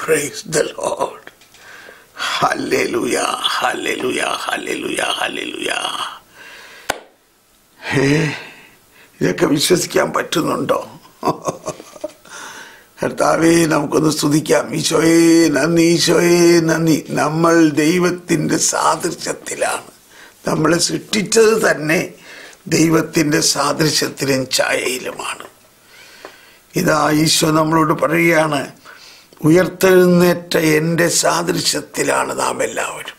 Price the lord hallelujah hallelujah hallelujah hallelujah ഏ ഇതൊക്കെ വിശ്വസിക്കാൻ പറ്റുന്നുണ്ടോ കർത്താവേ നമുക്കൊന്ന് സ്തുതിക്കാം ഈശോയെ നന്ദി ഈശോയെ നന്ദി നമ്മൾ ദൈവത്തിൻ്റെ സാദൃശ്യത്തിലാണ് നമ്മളെ സൃഷ്ടിച്ചത് തന്നെ ദൈവത്തിൻ്റെ സാദൃശ്യത്തിലും ഛായയിലുമാണ് ഇതാ ഈശോ നമ്മളോട് പറയുകയാണ് ഉയർത്തെഴുന്നേറ്റ എൻ്റെ സാദൃശ്യത്തിലാണ് നാം എല്ലാവരും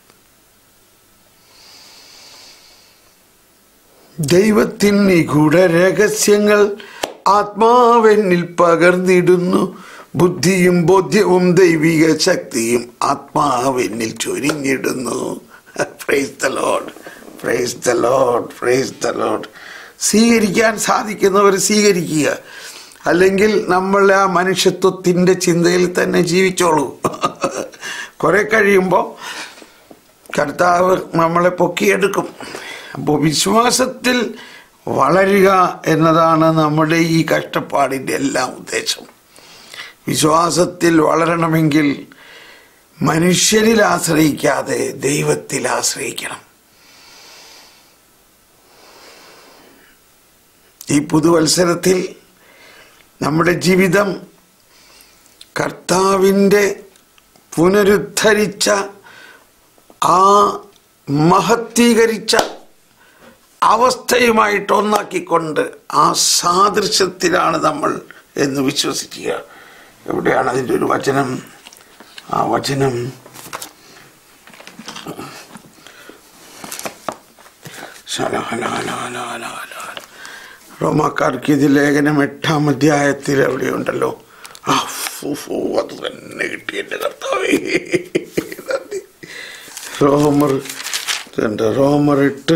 ദൈവത്തിന് നിഗൂഢ രഹസ്യങ്ങൾ ആത്മാവെന്നിൽ പകർന്നിടുന്നു ബുദ്ധിയും ബോധ്യവും ദൈവിക ശക്തിയും ആത്മാവെന്നിൽ ചൊരിഞ്ഞിടുന്നു praise the lord praise the lord praise the lord സ്വീകരിക്കാൻ സാധിക്കുന്നവർ സ്വീകരിക്കുക അല്ലെങ്കിൽ നമ്മൾ ആ മനുഷ്യത്വത്തിൻ്റെ ചിന്തയിൽ തന്നെ ജീവിച്ചോളൂ കുറെ കഴിയുമ്പോൾ കർത്താവ് നമ്മളെ പൊക്കിയെടുക്കും അപ്പോൾ വിശ്വാസത്തിൽ വളരുക എന്നതാണ് നമ്മുടെ ഈ കഷ്ടപ്പാടിൻ്റെ എല്ലാം ഉദ്ദേശം വിശ്വാസത്തിൽ വളരണമെങ്കിൽ മനുഷ്യരിൽ ആശ്രയിക്കാതെ ദൈവത്തിൽ ആശ്രയിക്കണം ഈ പുതുവത്സരത്തിൽ നമ്മുടെ ജീവിതം കർത്താവിൻ്റെ പുനരുദ്ധരിച്ച ആ മഹത്വീകരിച്ച അവസ്ഥയുമായിട്ട് ഒന്നാക്കിക്കൊണ്ട് ആ സാദൃശ്യത്തിലാണ് നമ്മൾ എന്ന് വിശ്വസിക്കുക എവിടെയാണ് അതിൻ്റെ ഒരു വചനം ആ വചനം റോമാക്കാർക്ക് ഇത് ലേഖനം എട്ടാം അധ്യായത്തിൽ എവിടെയുണ്ടല്ലോ ആ ഫു, ഫു, അത് തന്നെ കിട്ടി എൻ്റെ കർത്താവേ നന്ദി റോമർ ഇതുണ്ട് റോമർ എട്ട്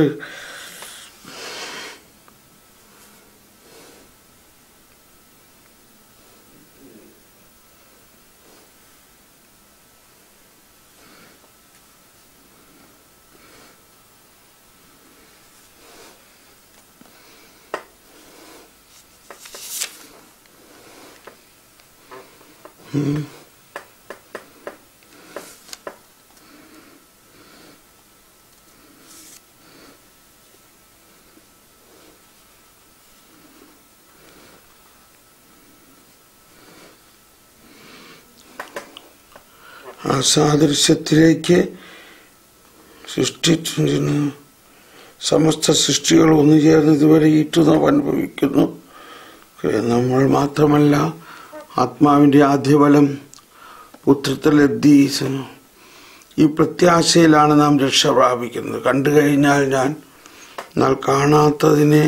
ആ സാദൃശ്യത്തിലേക്ക് സൃഷ്ടിച്ചിരുന്നു സമസ്ത സൃഷ്ടികൾ ഒന്നു ചേർന്ന് ഇതുവരെ ഈറ്റുനാം അനുഭവിക്കുന്നു നമ്മൾ മാത്രമല്ല ആത്മാവിൻ്റെ ആദ്യഫലം പുത്രത്തിലെത്തി ഈ പ്രത്യാശയിലാണ് നാം രക്ഷ പ്രാപിക്കുന്നത് കണ്ടു കഴിഞ്ഞാൽ ഞാൻ എന്നാൽ കാണാത്തതിനെ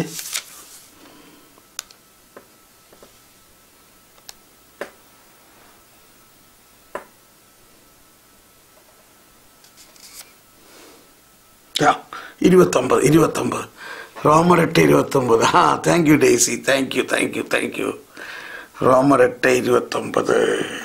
ആ, ഇരുപത്തൊമ്പത് ഇരുപത്തൊമ്പത് റോമർ എട്ട് ഇരുപത്തൊമ്പത് ആ thank you Daisy thank you thank you thank you റോമർ എട്ട് ഇരുപത്തൊമ്പത്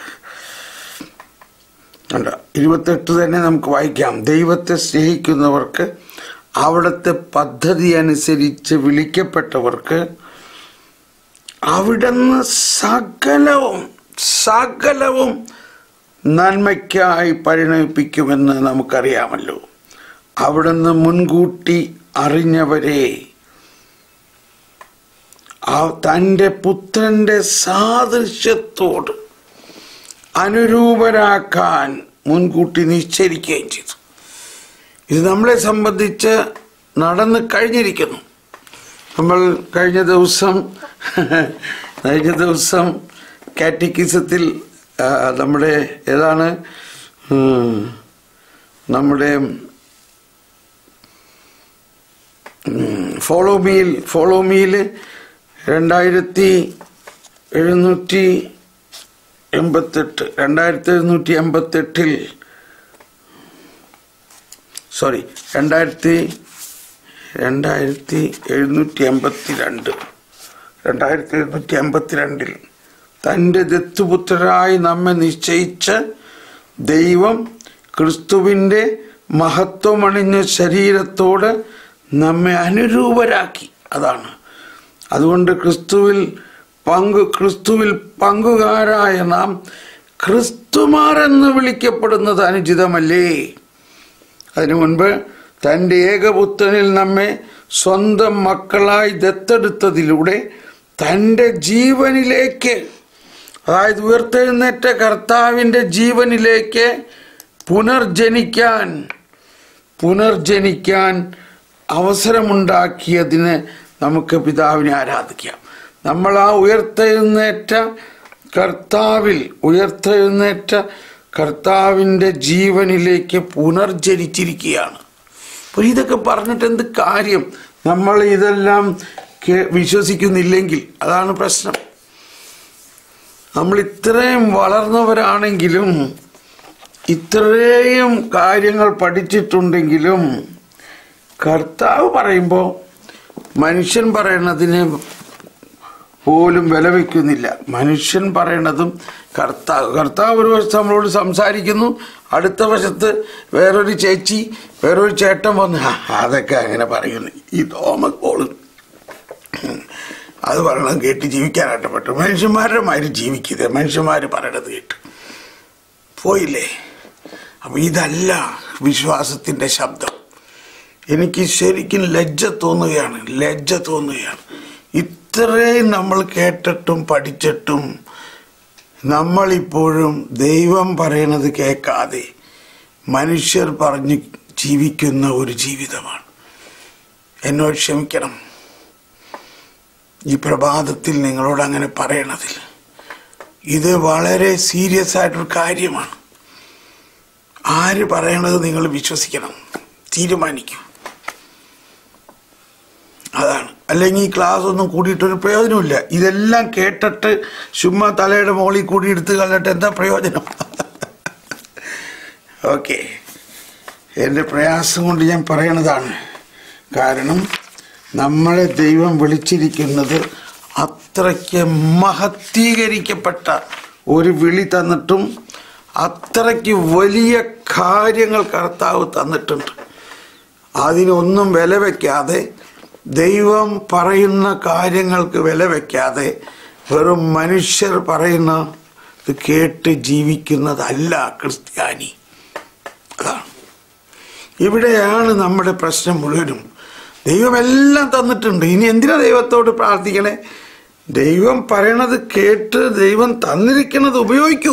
കണ്ട ഇരുപത്തെട്ട് തന്നെ നമുക്ക് വായിക്കാം ദൈവത്തെ സ്നേഹിക്കുന്നവർക്ക് അവിടുത്തെ പദ്ധതി അനുസരിച്ച് വിളിക്കപ്പെട്ടവർക്ക് അവിടുന്ന് സകലവും സകലവും നന്മയ്ക്കായി പരിണമിപ്പിക്കുമെന്ന് നമുക്കറിയാമല്ലോ അവിടുന്ന് മുൻകൂട്ടി അറിഞ്ഞവരെ ആ തൻ്റെ പുത്രന്റെ സാദൃശ്യത്തോട് അനുരൂപരാക്കാൻ മുൻകൂട്ടി നിശ്ചയിക്കുകയും ചെയ്തു ഇത് നമ്മളെ സംബന്ധിച്ച് നടന്നു കഴിഞ്ഞിരിക്കുന്നു നമ്മൾ കഴിഞ്ഞ ദിവസം കഴിഞ്ഞ ദിവസം കാറ്റക്കിസത്തിൽ ആ, നമ്മുടെ ഏതാണ് ഉം, നമ്മുടെ ഫോളോ മീൽ ഫോളോ മീൽ രണ്ടായിരത്തി എഴുന്നൂറ്റി എൺപത്തെട്ട് രണ്ടായിരത്തി എഴുന്നൂറ്റി എൺപത്തെട്ടിൽ സോറി രണ്ടായിരത്തി രണ്ടായിരത്തി എഴുന്നൂറ്റി എൺപത്തി രണ്ട് രണ്ടായിരത്തി എഴുന്നൂറ്റി എൺപത്തി രണ്ടിൽ തൻ്റെ ദത്തുപുത്രരായി നമ്മെ നിശ്ചയിച്ച ദൈവം ക്രിസ്തുവിൻ്റെ മഹത്വമണിഞ്ഞ ശരീരത്തോട് നമ്മെ അനുരൂപരാക്കി അതാണ് അതുകൊണ്ട് ക്രിസ്തുവിൽ പങ്കു ക്രിസ്തുവിൽ പങ്കുകാരായ നാം ക്രിസ്തുമാരെന്ന് വിളിക്കപ്പെടുന്നത് അനുചിതമല്ലേ അതിനു മുൻപ് തൻ്റെ ഏകപുത്രനിൽ നമ്മെ സ്വന്തം മക്കളായി ദത്തെടുത്തതിലൂടെ തൻ്റെ ജീവനിലേക്ക് അതായത് ഉയർത്തെഴുന്നേറ്റ കർത്താവിൻ്റെ ജീവനിലേക്ക് പുനർജനിക്കാൻ പുനർജനിക്കാൻ അവസരമുണ്ടാക്കിയതിന് നമുക്ക് പിതാവിനെ ആരാധിക്കാം നമ്മൾ ആ ഉയർത്തെഴുന്നേറ്റ കർത്താവിൽ ഉയർത്തെഴുന്നേറ്റ കർത്താവിൻ്റെ ജീവനിലേക്ക് പുനർജനിച്ചിരിക്കുകയാണ് അപ്പോൾ ഇതൊക്കെ പറഞ്ഞിട്ട് എന്ത് കാര്യം നമ്മൾ ഇതെല്ലാം കേ- വിശ്വസിക്കുന്നില്ലെങ്കിൽ അതാണ് പ്രശ്നം നമ്മൾ ഇത്രയും വളർന്നവരാണെങ്കിലും ഇത്രയും കാര്യങ്ങൾ പഠിച്ചിട്ടുണ്ടെങ്കിലും കർത്താവ് പറയുമ്പോൾ മനുഷ്യൻ പറയണതിന് പോലും വില വയ്ക്കുന്നില്ല മനുഷ്യൻ പറയണതും കർത്താവ് കർത്താവ് ഒരു വശത്ത് നമ്മളോട് സംസാരിക്കുന്നു അടുത്ത വശത്ത് വേറൊരു ചേച്ചി വേറൊരു ചേട്ടൻ വന്ന് "ആ, അതൊക്കെ അങ്ങനെ പറയുന്നു ഈ തോമസ് പോളും അത് പറയണത് കേട്ട് ജീവിക്കാനായിട്ട് പറ്റും മനുഷ്യന്മാരുടെ മാതിരി ജീവിക്കുന്നത് മനുഷ്യന്മാർ പറയണത് കേട്ട് പോയില്ലേ അപ്പൊ ഇതല്ല വിശ്വാസത്തിന്റെ ശബ്ദം എനിക്ക് ശരിക്കും ലജ്ജ തോന്നുകയാണ് ലജ്ജ തോന്നുകയാണ് ഇത്രയും നമ്മൾ കേട്ടിട്ടും പഠിച്ചിട്ടും നമ്മളിപ്പോഴും ദൈവം പറയണത് കേൾക്കാതെ മനുഷ്യർ പറഞ്ഞ് ജീവിക്കുന്ന ഒരു ജീവിതമാണ് എന്നോട് ക്ഷമിക്കണം ഈ പ്രഭാതത്തിൽ നിങ്ങളോട് അങ്ങനെ പറയണതിൽ ഇത് വളരെ സീരിയസ് ആയിട്ടൊരു കാര്യമാണ് ആര് പറയണത് നിങ്ങൾ വിശ്വസിക്കണം തീരുമാനിക്കൂ അതാണ് അല്ലെങ്കിൽ ഈ ക്ലാസ് ഒന്നും കൂടിയിട്ടൊരു പ്രയോജനമില്ല ഇതെല്ലാം കേട്ടിട്ട് ചുമ്മാ തലയുടെ മുകളിൽ കൂടി എടുത്ത് കളഞ്ഞിട്ട് എന്താ പ്രയോജനം ഓക്കെ എൻ്റെ പ്രയാസം കൊണ്ട് ഞാൻ പറയണതാണ് കാരണം നമ്മളെ ദൈവം വിളിച്ചിരിക്കുന്നത് അത്രയ്ക്ക് മഹത്തീകരിക്കപ്പെട്ട ഒരു വിളി തന്നിട്ടും അത്രയ്ക്ക് വലിയ കാര്യങ്ങൾ കർത്താവ് തന്നിട്ടുണ്ട് അതിനൊന്നും വില വയ്ക്കാതെ ദൈവം പറയുന്ന കാര്യങ്ങൾക്ക് വില വയ്ക്കാതെ വെറും മനുഷ്യർ പറയുന്ന ഇത് കേട്ട് ജീവിക്കുന്നതല്ല ക്രിസ്ത്യാനി അതാണ് ഇവിടെയാണ് നമ്മുടെ പ്രശ്നം മുഴുവനും ദൈവം എല്ലാം തന്നിട്ടുണ്ട് ഇനി എന്തിനാ ദൈവത്തോട് പ്രാർത്ഥിക്കണേ ദൈവം പറയണത് കേട്ട് ദൈവം തന്നിരിക്കുന്നത് ഉപയോഗിക്കൂ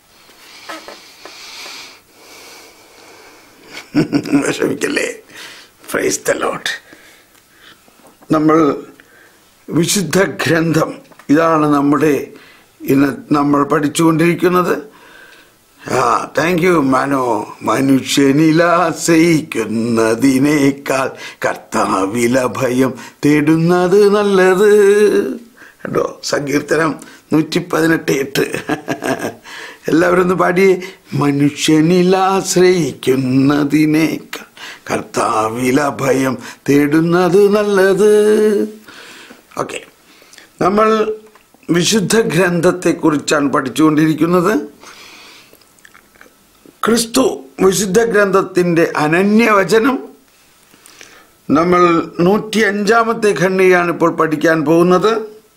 വിഷമിക്കല്ലേ പ്രൈസ് ദ ലോട്ട് നമ്മൾ വിശുദ്ധ ഗ്രന്ഥം ഇതാണ് നമ്മുടെ ഇന്ന് നമ്മൾ പഠിച്ചുകൊണ്ടിരിക്കുന്നത് ആ താങ്ക് യു മനോ മനുഷ്യനിലാശയിക്കുന്നതിനേക്കാൾ കർത്താവില ഭയം തേടുന്നത് നല്ലത് കേട്ടോ സങ്കീർത്തനം നൂറ്റി പതിനെട്ട് എട്ട് എല്ലാവരും ഒന്ന് പാടിയേ മനുഷ്യനിലാശ്രയിക്കുന്നതിനേക്കാൾ കർത്താവില ഭയം തേടുന്നത് നല്ലത് ഓക്കെ നമ്മൾ വിശുദ്ധ ഗ്രന്ഥത്തെക്കുറിച്ചാണ് പഠിച്ചുകൊണ്ടിരിക്കുന്നത് ക്രിസ്തു വിശുദ്ധ ഗ്രന്ഥത്തിൻ്റെ അനന്യവചനം നമ്മൾ നൂറ്റി അഞ്ചാമത്തെ ഖണ്ഡികയാണ് ഇപ്പോൾ പഠിക്കാൻ പോകുന്നത്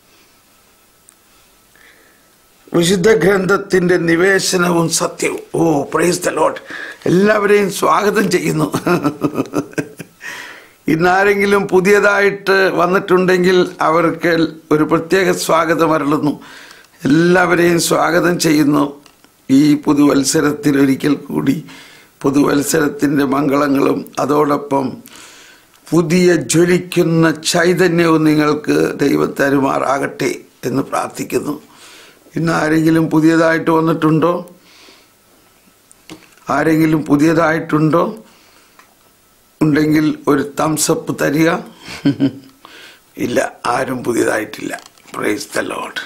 വിശുദ്ധ ഗ്രന്ഥത്തിന്റെ നിവേശനവും സത്യവും ഓ പ്രൈസ് ദ ലോട്ട് എല്ലാവരെയും സ്വാഗതം ചെയ്യുന്നു ഇന്നാരെങ്കിലും പുതിയതായിട്ട് വന്നിട്ടുണ്ടെങ്കിൽ അവർക്ക് ഒരു പ്രത്യേക സ്വാഗതം അരുളുന്നു എല്ലാവരെയും സ്വാഗതം ചെയ്യുന്നു ഈ പുതുവത്സരത്തിൽ ഒരിക്കൽ കൂടി പുതുവത്സരത്തിൻ്റെ മംഗളങ്ങളും അതോടൊപ്പം പുതിയ ജ്വലിക്കുന്ന ചൈതന്യവും നിങ്ങൾക്ക് ദൈവം തരുമാറാകട്ടെ എന്ന് പ്രാർത്ഥിക്കുന്നു ഇന്ന് ആരെങ്കിലും പുതിയതായിട്ട് വന്നിട്ടുണ്ടോ ആരെങ്കിലും പുതിയതായിട്ടുണ്ടോ ഉണ്ടെങ്കിൽ ഒരു തംസപ്പ് തരിക ഇല്ല ആരും പുതിയതായിട്ടില്ല പ്രൈസ് ദ ലോഡ്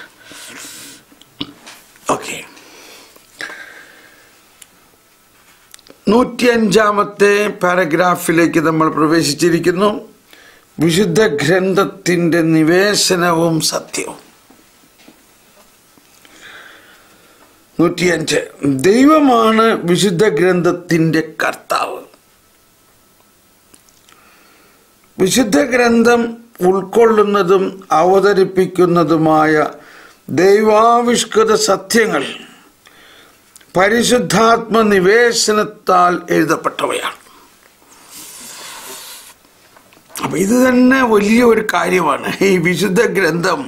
ഓക്കെ നൂറ്റിയഞ്ചാമത്തെ പാരഗ്രാഫിലേക്ക് നമ്മൾ പ്രവേശിച്ചിരിക്കുന്നു വിശുദ്ധ ഗ്രന്ഥത്തിന്റെ നിവേശനവും സത്യവും നൂറ്റിയഞ്ച് ദൈവമാണ് വിശുദ്ധ ഗ്രന്ഥത്തിന്റെ കർത്താവ് വിശുദ്ധ ഗ്രന്ഥം ഉൾക്കൊള്ളുന്നതും അവതരിപ്പിക്കുന്നതുമായ ദൈവാവിഷ്കൃത സത്യങ്ങൾ പരിശുദ്ധാത്മ നിവേശനത്താൽ എഴുതപ്പെട്ടവയാണ് അപ്പൊ ഇത് തന്നെ വലിയ ഒരു കാര്യമാണ് ഈ വിശുദ്ധ ഗ്രന്ഥം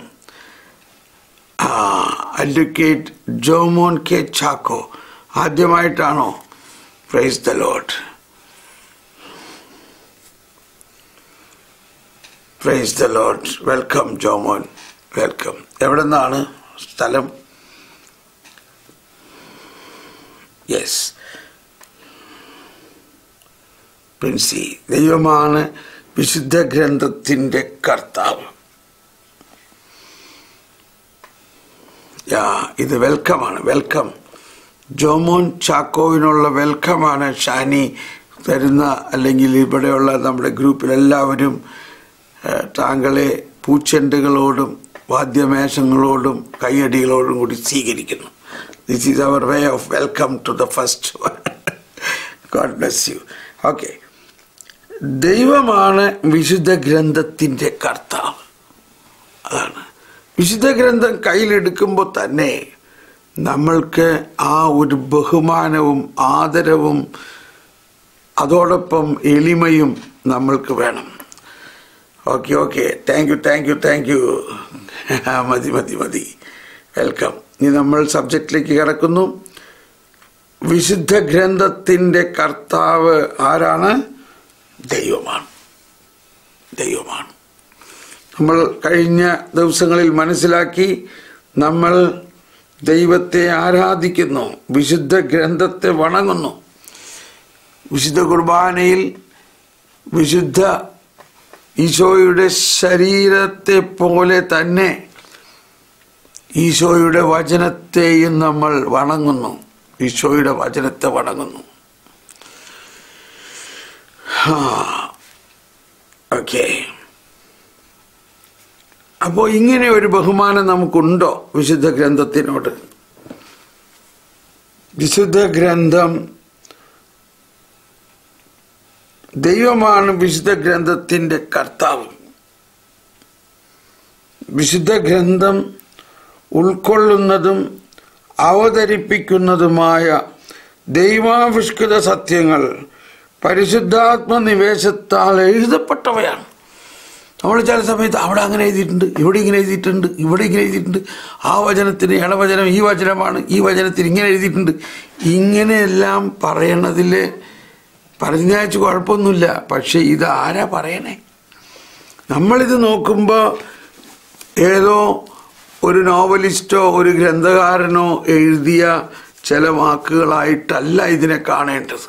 അഡ്വക്കേറ്റ് ജോമോൻ കെ ചാക്കോ ആദ്യമായിട്ടാണോ praise the lord praise the lord welcome Jomon welcome എവിടെ നിന്നാണ് സ്ഥലം യെസ് പ്രിൻസി ദൈവമാണ് വിശുദ്ധ ഗ്രന്ഥത്തിൻ്റെ കർത്താവ് യാ ഇത് വെൽക്കമാണ് വെൽക്കം ജോമോൻ ചാക്കോവിനുള്ള വെൽക്കമാണ് ഷാനി തരുന്ന അല്ലെങ്കിൽ ഇവിടെയുള്ള നമ്മുടെ ഗ്രൂപ്പിലെല്ലാവരും ഏഹ്, താങ്കളെ പൂച്ചെണ്ടുകളോടും വാദ്യമേശങ്ങളോടും കൈയടികളോടും കൂടി സ്വീകരിക്കുന്നു this is our way of welcome to the first God bless you okay ദൈവമാണ് വിശുദ്ധ ഗ്രന്ഥത്തിൻ്റെ കർത്താവ് അതാണ് വിശുദ്ധ ഗ്രന്ഥം കയ്യിലെടുക്കുമ്പോൾ തന്നെ നമ്മൾക്ക് ആ ഒരു ബഹുമാനവും ആദരവും അതോടൊപ്പം എളിമയും നമ്മൾക്ക് വേണം okay okay thank you thank you thank you മതി മതി മതി വെൽക്കം ഇനി നമ്മൾ സബ്ജക്റ്റിലേക്ക് കിടക്കുന്നു വിശുദ്ധ ഗ്രന്ഥത്തിൻ്റെ കർത്താവ് ആരാണ് ദൈവമാണ് ദൈവമാണ് നമ്മൾ കഴിഞ്ഞ ദിവസങ്ങളിൽ മനസ്സിലാക്കി നമ്മൾ ദൈവത്തെ ആരാധിക്കുന്നു വിശുദ്ധ ഗ്രന്ഥത്തെ വണങ്ങുന്നു വിശുദ്ധ കുർബാനയിൽ വിശുദ്ധ ഈശോയുടെ ശരീരത്തെ പോലെ തന്നെ ഈശോയുടെ വചനത്തെയും നമ്മൾ വണങ്ങുന്നു ഈശോയുടെ വചനത്തെ വണങ്ങുന്നു ഓക്കെ അപ്പോൾ ഇങ്ങനെ ഒരു ബഹുമാനം നമുക്കുണ്ടോ വിശുദ്ധ ഗ്രന്ഥത്തിനോട് വിശുദ്ധ ഗ്രന്ഥം ദൈവമാണ് വിശുദ്ധ ഗ്രന്ഥത്തിന്റെ കർത്താവ് വിശുദ്ധ ഗ്രന്ഥം ഉൾക്കൊള്ളുന്നതും അവതരിപ്പിക്കുന്നതുമായ ദൈവാവിഷ്കൃത സത്യങ്ങൾ പരിശുദ്ധാത്മ നിവേശത്താൽ എഴുതപ്പെട്ടവയാണ് നമ്മൾ ചില സമയത്ത് അവിടെ അങ്ങനെ എഴുതിയിട്ടുണ്ട് ഇവിടെ ഇങ്ങനെ എഴുതിയിട്ടുണ്ട് ഇവിടെ ഇങ്ങനെ എഴുതിയിട്ടുണ്ട് ആ വചനത്തിന് ഇടവചനം ഈ വചനമാണ് ഈ വചനത്തിന് ഇങ്ങനെ എഴുതിയിട്ടുണ്ട് ഇങ്ങനെയെല്ലാം പറയണതിൽ പറഞ്ഞാച്ച് കുഴപ്പമൊന്നുമില്ല പക്ഷെ ഇത് ആരാ പറയണേ നമ്മളിത് നോക്കുമ്പോൾ ഏതോ ഒരു നോവലിസ്റ്റോ ഒരു ഗ്രന്ഥകാരനോ എഴുതിയ ചില വാക്കുകളായിട്ടല്ല ഇതിനെ കാണേണ്ടത്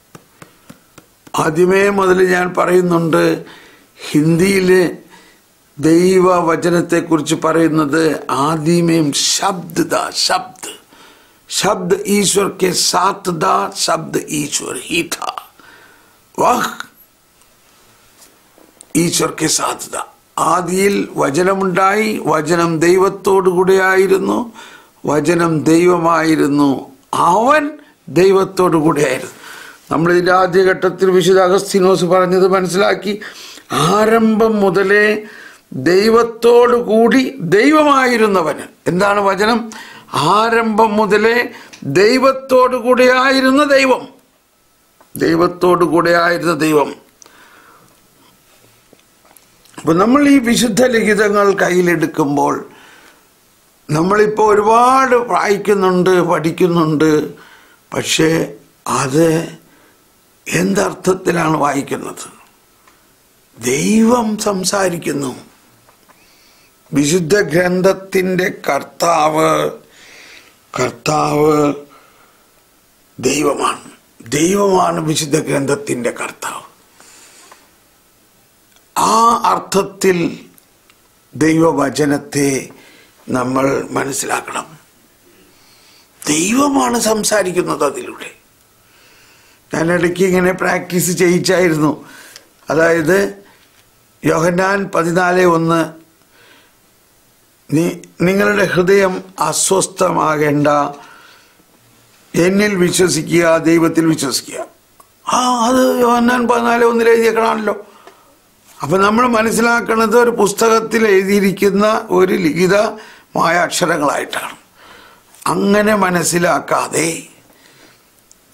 ആദ്യമേ മുതൽ ഞാൻ പറയുന്നുണ്ട് ഹിന്ദിയിൽ ദൈവവചനത്തെക്കുറിച്ച് പറയുന്നത് ആദ്യമേം ശബ്ദ ദ ശബ്ദ शब्द ईश्वर के साथ दा शब्द ईश्वर ही था वह ഈശ്വർ കെ സാധ്യത ആദിയിൽ വചനമുണ്ടായി വചനം ദൈവത്തോടു കൂടെയായിരുന്നു വചനം ദൈവമായിരുന്നു അവൻ ദൈവത്തോടു കൂടെയായിരുന്നു നമ്മൾ ഇതിൻ്റെ ആദ്യഘട്ടത്തിൽ വിശുദ്ധ അഗസ്തീനോസ് പറഞ്ഞത് മനസ്സിലാക്കി ആരംഭം മുതലേ ദൈവത്തോടു കൂടി ദൈവമായിരുന്നവന് എന്താണ് വചനം ആരംഭം മുതലേ ദൈവത്തോടു കൂടെയായിരുന്ന ദൈവം ദൈവത്തോടു കൂടെയായിരുന്ന ദൈവം അപ്പൊ നമ്മൾ ഈ വിശുദ്ധ ലിഖിതങ്ങൾ കയ്യിലെടുക്കുമ്പോൾ നമ്മളിപ്പോൾ ഒരുപാട് വായിക്കുന്നുണ്ട് പഠിക്കുന്നുണ്ട് പക്ഷേ അത് എന്തർത്ഥത്തിലാണ് വായിക്കുന്നത് ദൈവം സംസാരിക്കുന്നു വിശുദ്ധ ഗ്രന്ഥത്തിൻ്റെ കർത്താവ് കർത്താവ് ദൈവമാണ് ദൈവമാണ് വിശുദ്ധ ഗ്രന്ഥത്തിൻ്റെ കർത്താവ് ആ അർത്ഥത്തിൽ ദൈവവചനത്തെ നമ്മൾ മനസ്സിലാക്കണം ദൈവമാണ് സംസാരിക്കുന്നത് അതിലൂടെ ഞാൻ ഇടയ്ക്ക് ഇങ്ങനെ പ്രാക്ടീസ് ചെയ്യിച്ചായിരുന്നു അതായത് യോഹന്നാൻ പതിനാല് ഒന്ന് നി- നിങ്ങളുടെ ഹൃദയം അസ്വസ്ഥമാകേണ്ട എന്നിൽ വിശ്വസിക്കുക ദൈവത്തിൽ വിശ്വസിക്കുക ആ അത് യോഹന്നാൻ പതിനാല് ഒന്നിൽ എഴുതിയേക്കണമല്ലോ അപ്പൊ നമ്മൾ മനസ്സിലാക്കുന്നത് ഒരു പുസ്തകത്തിൽ എഴുതിയിരിക്കുന്ന ഒരു ലിഖിതമായ അക്ഷരങ്ങളായിട്ടാണ് അങ്ങനെ മനസ്സിലാക്കാതെ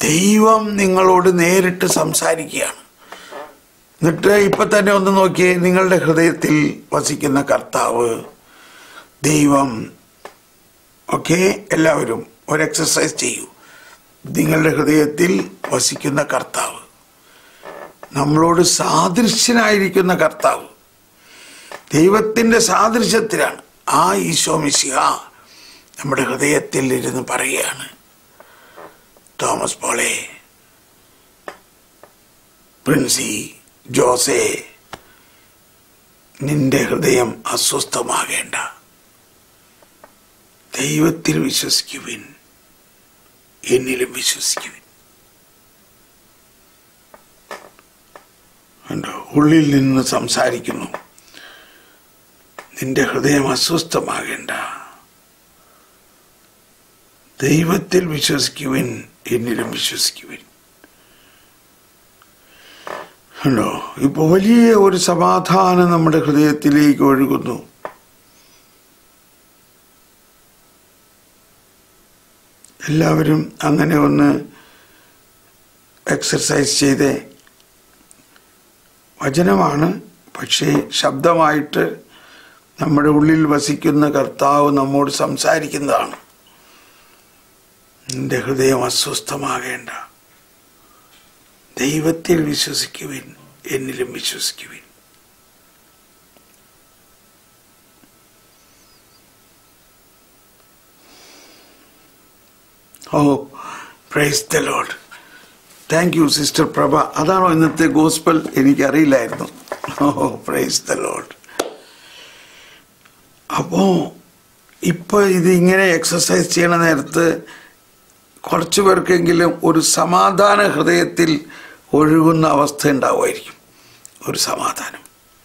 ദൈവം നിങ്ങളോട് നേരിട്ട് സംസാരിക്കുകയാണ് എന്നിട്ട് ഇപ്പൊ തന്നെ ഒന്ന് നോക്കിയേ നിങ്ങളുടെ ഹൃദയത്തിൽ വസിക്കുന്ന കർത്താവ് ദൈവം ഓക്കെ എല്ലാവരും ഒരു എക്സസൈസ് ചെയ്യൂ നിങ്ങളുടെ ഹൃദയത്തിൽ വസിക്കുന്ന കർത്താവ് നമ്മളോട് സാദൃശ്യനായിരിക്കുന്ന കർത്താവ് ദൈവത്തിൻ്റെ സാദൃശ്യത്തിലാണ് ആ ഈശോ മിശിഹ നമ്മുടെ ഹൃദയത്തിൽ ഇരുന്ന് പറയുകയാണ് തോമസ് പോളെ പ്രിൻസി ജോസെ നിന്റെ ഹൃദയം അസ്വസ്ഥമാകേണ്ട ദൈവത്തിൽ വിശ്വസിക്കുവിൻ എന്നിലും വിശ്വസിക്കുവിൻ കണ്ടോ ഉള്ളിൽ നിന്ന് സംസാരിക്കുന്നു നിന്റെ ഹൃദയം അസ്വസ്ഥമാകേണ്ട ദൈവത്തിൽ വിശ്വസിക്കുവിൻ എന്നിലും വിശ്വസിക്കുവിൻ കണ്ടോ ഇപ്പൊ വലിയ ഒരു സമാധാനം നമ്മുടെ ഹൃദയത്തിലേക്ക് ഒഴുകുന്നു എല്ലാവരും അങ്ങനെ ഒന്ന് എക്സർസൈസ് ചെയ്തേ വചനമാണ് പക്ഷേ ശബ്ദമായിട്ട് നമ്മുടെ ഉള്ളിൽ വസിക്കുന്ന കർത്താവ് നമ്മോട് സംസാരിക്കുന്നതാണ് നിന്റെ ഹൃദയം അസ്വസ്ഥമാകേണ്ട ദൈവത്തിൽ വിശ്വസിക്കുവിൻ എന്നിലും വിശ്വസിക്കുവിൻ oh praise the lord thank you sister Prabha അതാണോ ഇന്നത്തെ ഗോസ്പൽ എനിക്കറിയില്ലായിരുന്നു ഓ പ്രൈസ് ദ ലോഡ് അപ്പോ ഇപ്പൊ ഇത് ഇങ്ങനെ എക്സസൈസ് ചെയ്യണ നേരത്ത് കുറച്ചു പേർക്കെങ്കിലും ഒരു സമാധാന ഹൃദയത്തിൽ ഒഴുകുന്ന അവസ്ഥ ഉണ്ടാവുമായിരിക്കും ഒരു സമാധാനം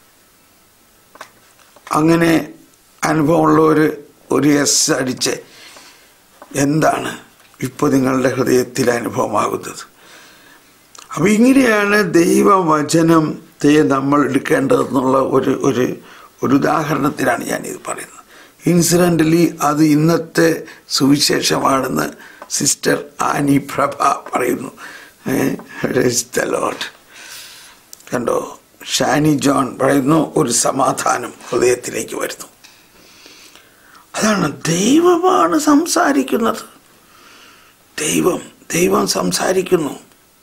അങ്ങനെ അനുഭവമുള്ളവർ ഒരു എസ് അടിച്ച് എന്താണ് ഇപ്പോൾ നിങ്ങളുടെ ഹൃദയത്തിൽ അനുഭവമാകുന്നത് അപ്പം ഇങ്ങനെയാണ് ദൈവവചനത്തെ നമ്മൾ എടുക്കേണ്ടതെന്നുള്ള ഒരു ഒരു ഒരു ഉദാഹരണത്തിലാണ് ഞാനിത് പറയുന്നത് ഇൻസിഡൻ്റലി അത് ഇന്നത്തെ സുവിശേഷമാണെന്ന് സിസ്റ്റർ ആനി പ്രഭ പറയുന്നു ലോട്ട് കണ്ടോ ഷാനി ജോൺ പറയുന്നു ഒരു സമാധാനം ഹൃദയത്തിലേക്ക് വരുന്നു അതാണ് ദൈവമാണ് സംസാരിക്കുന്നത് ദൈവം ദൈവം സംസാരിക്കുന്നു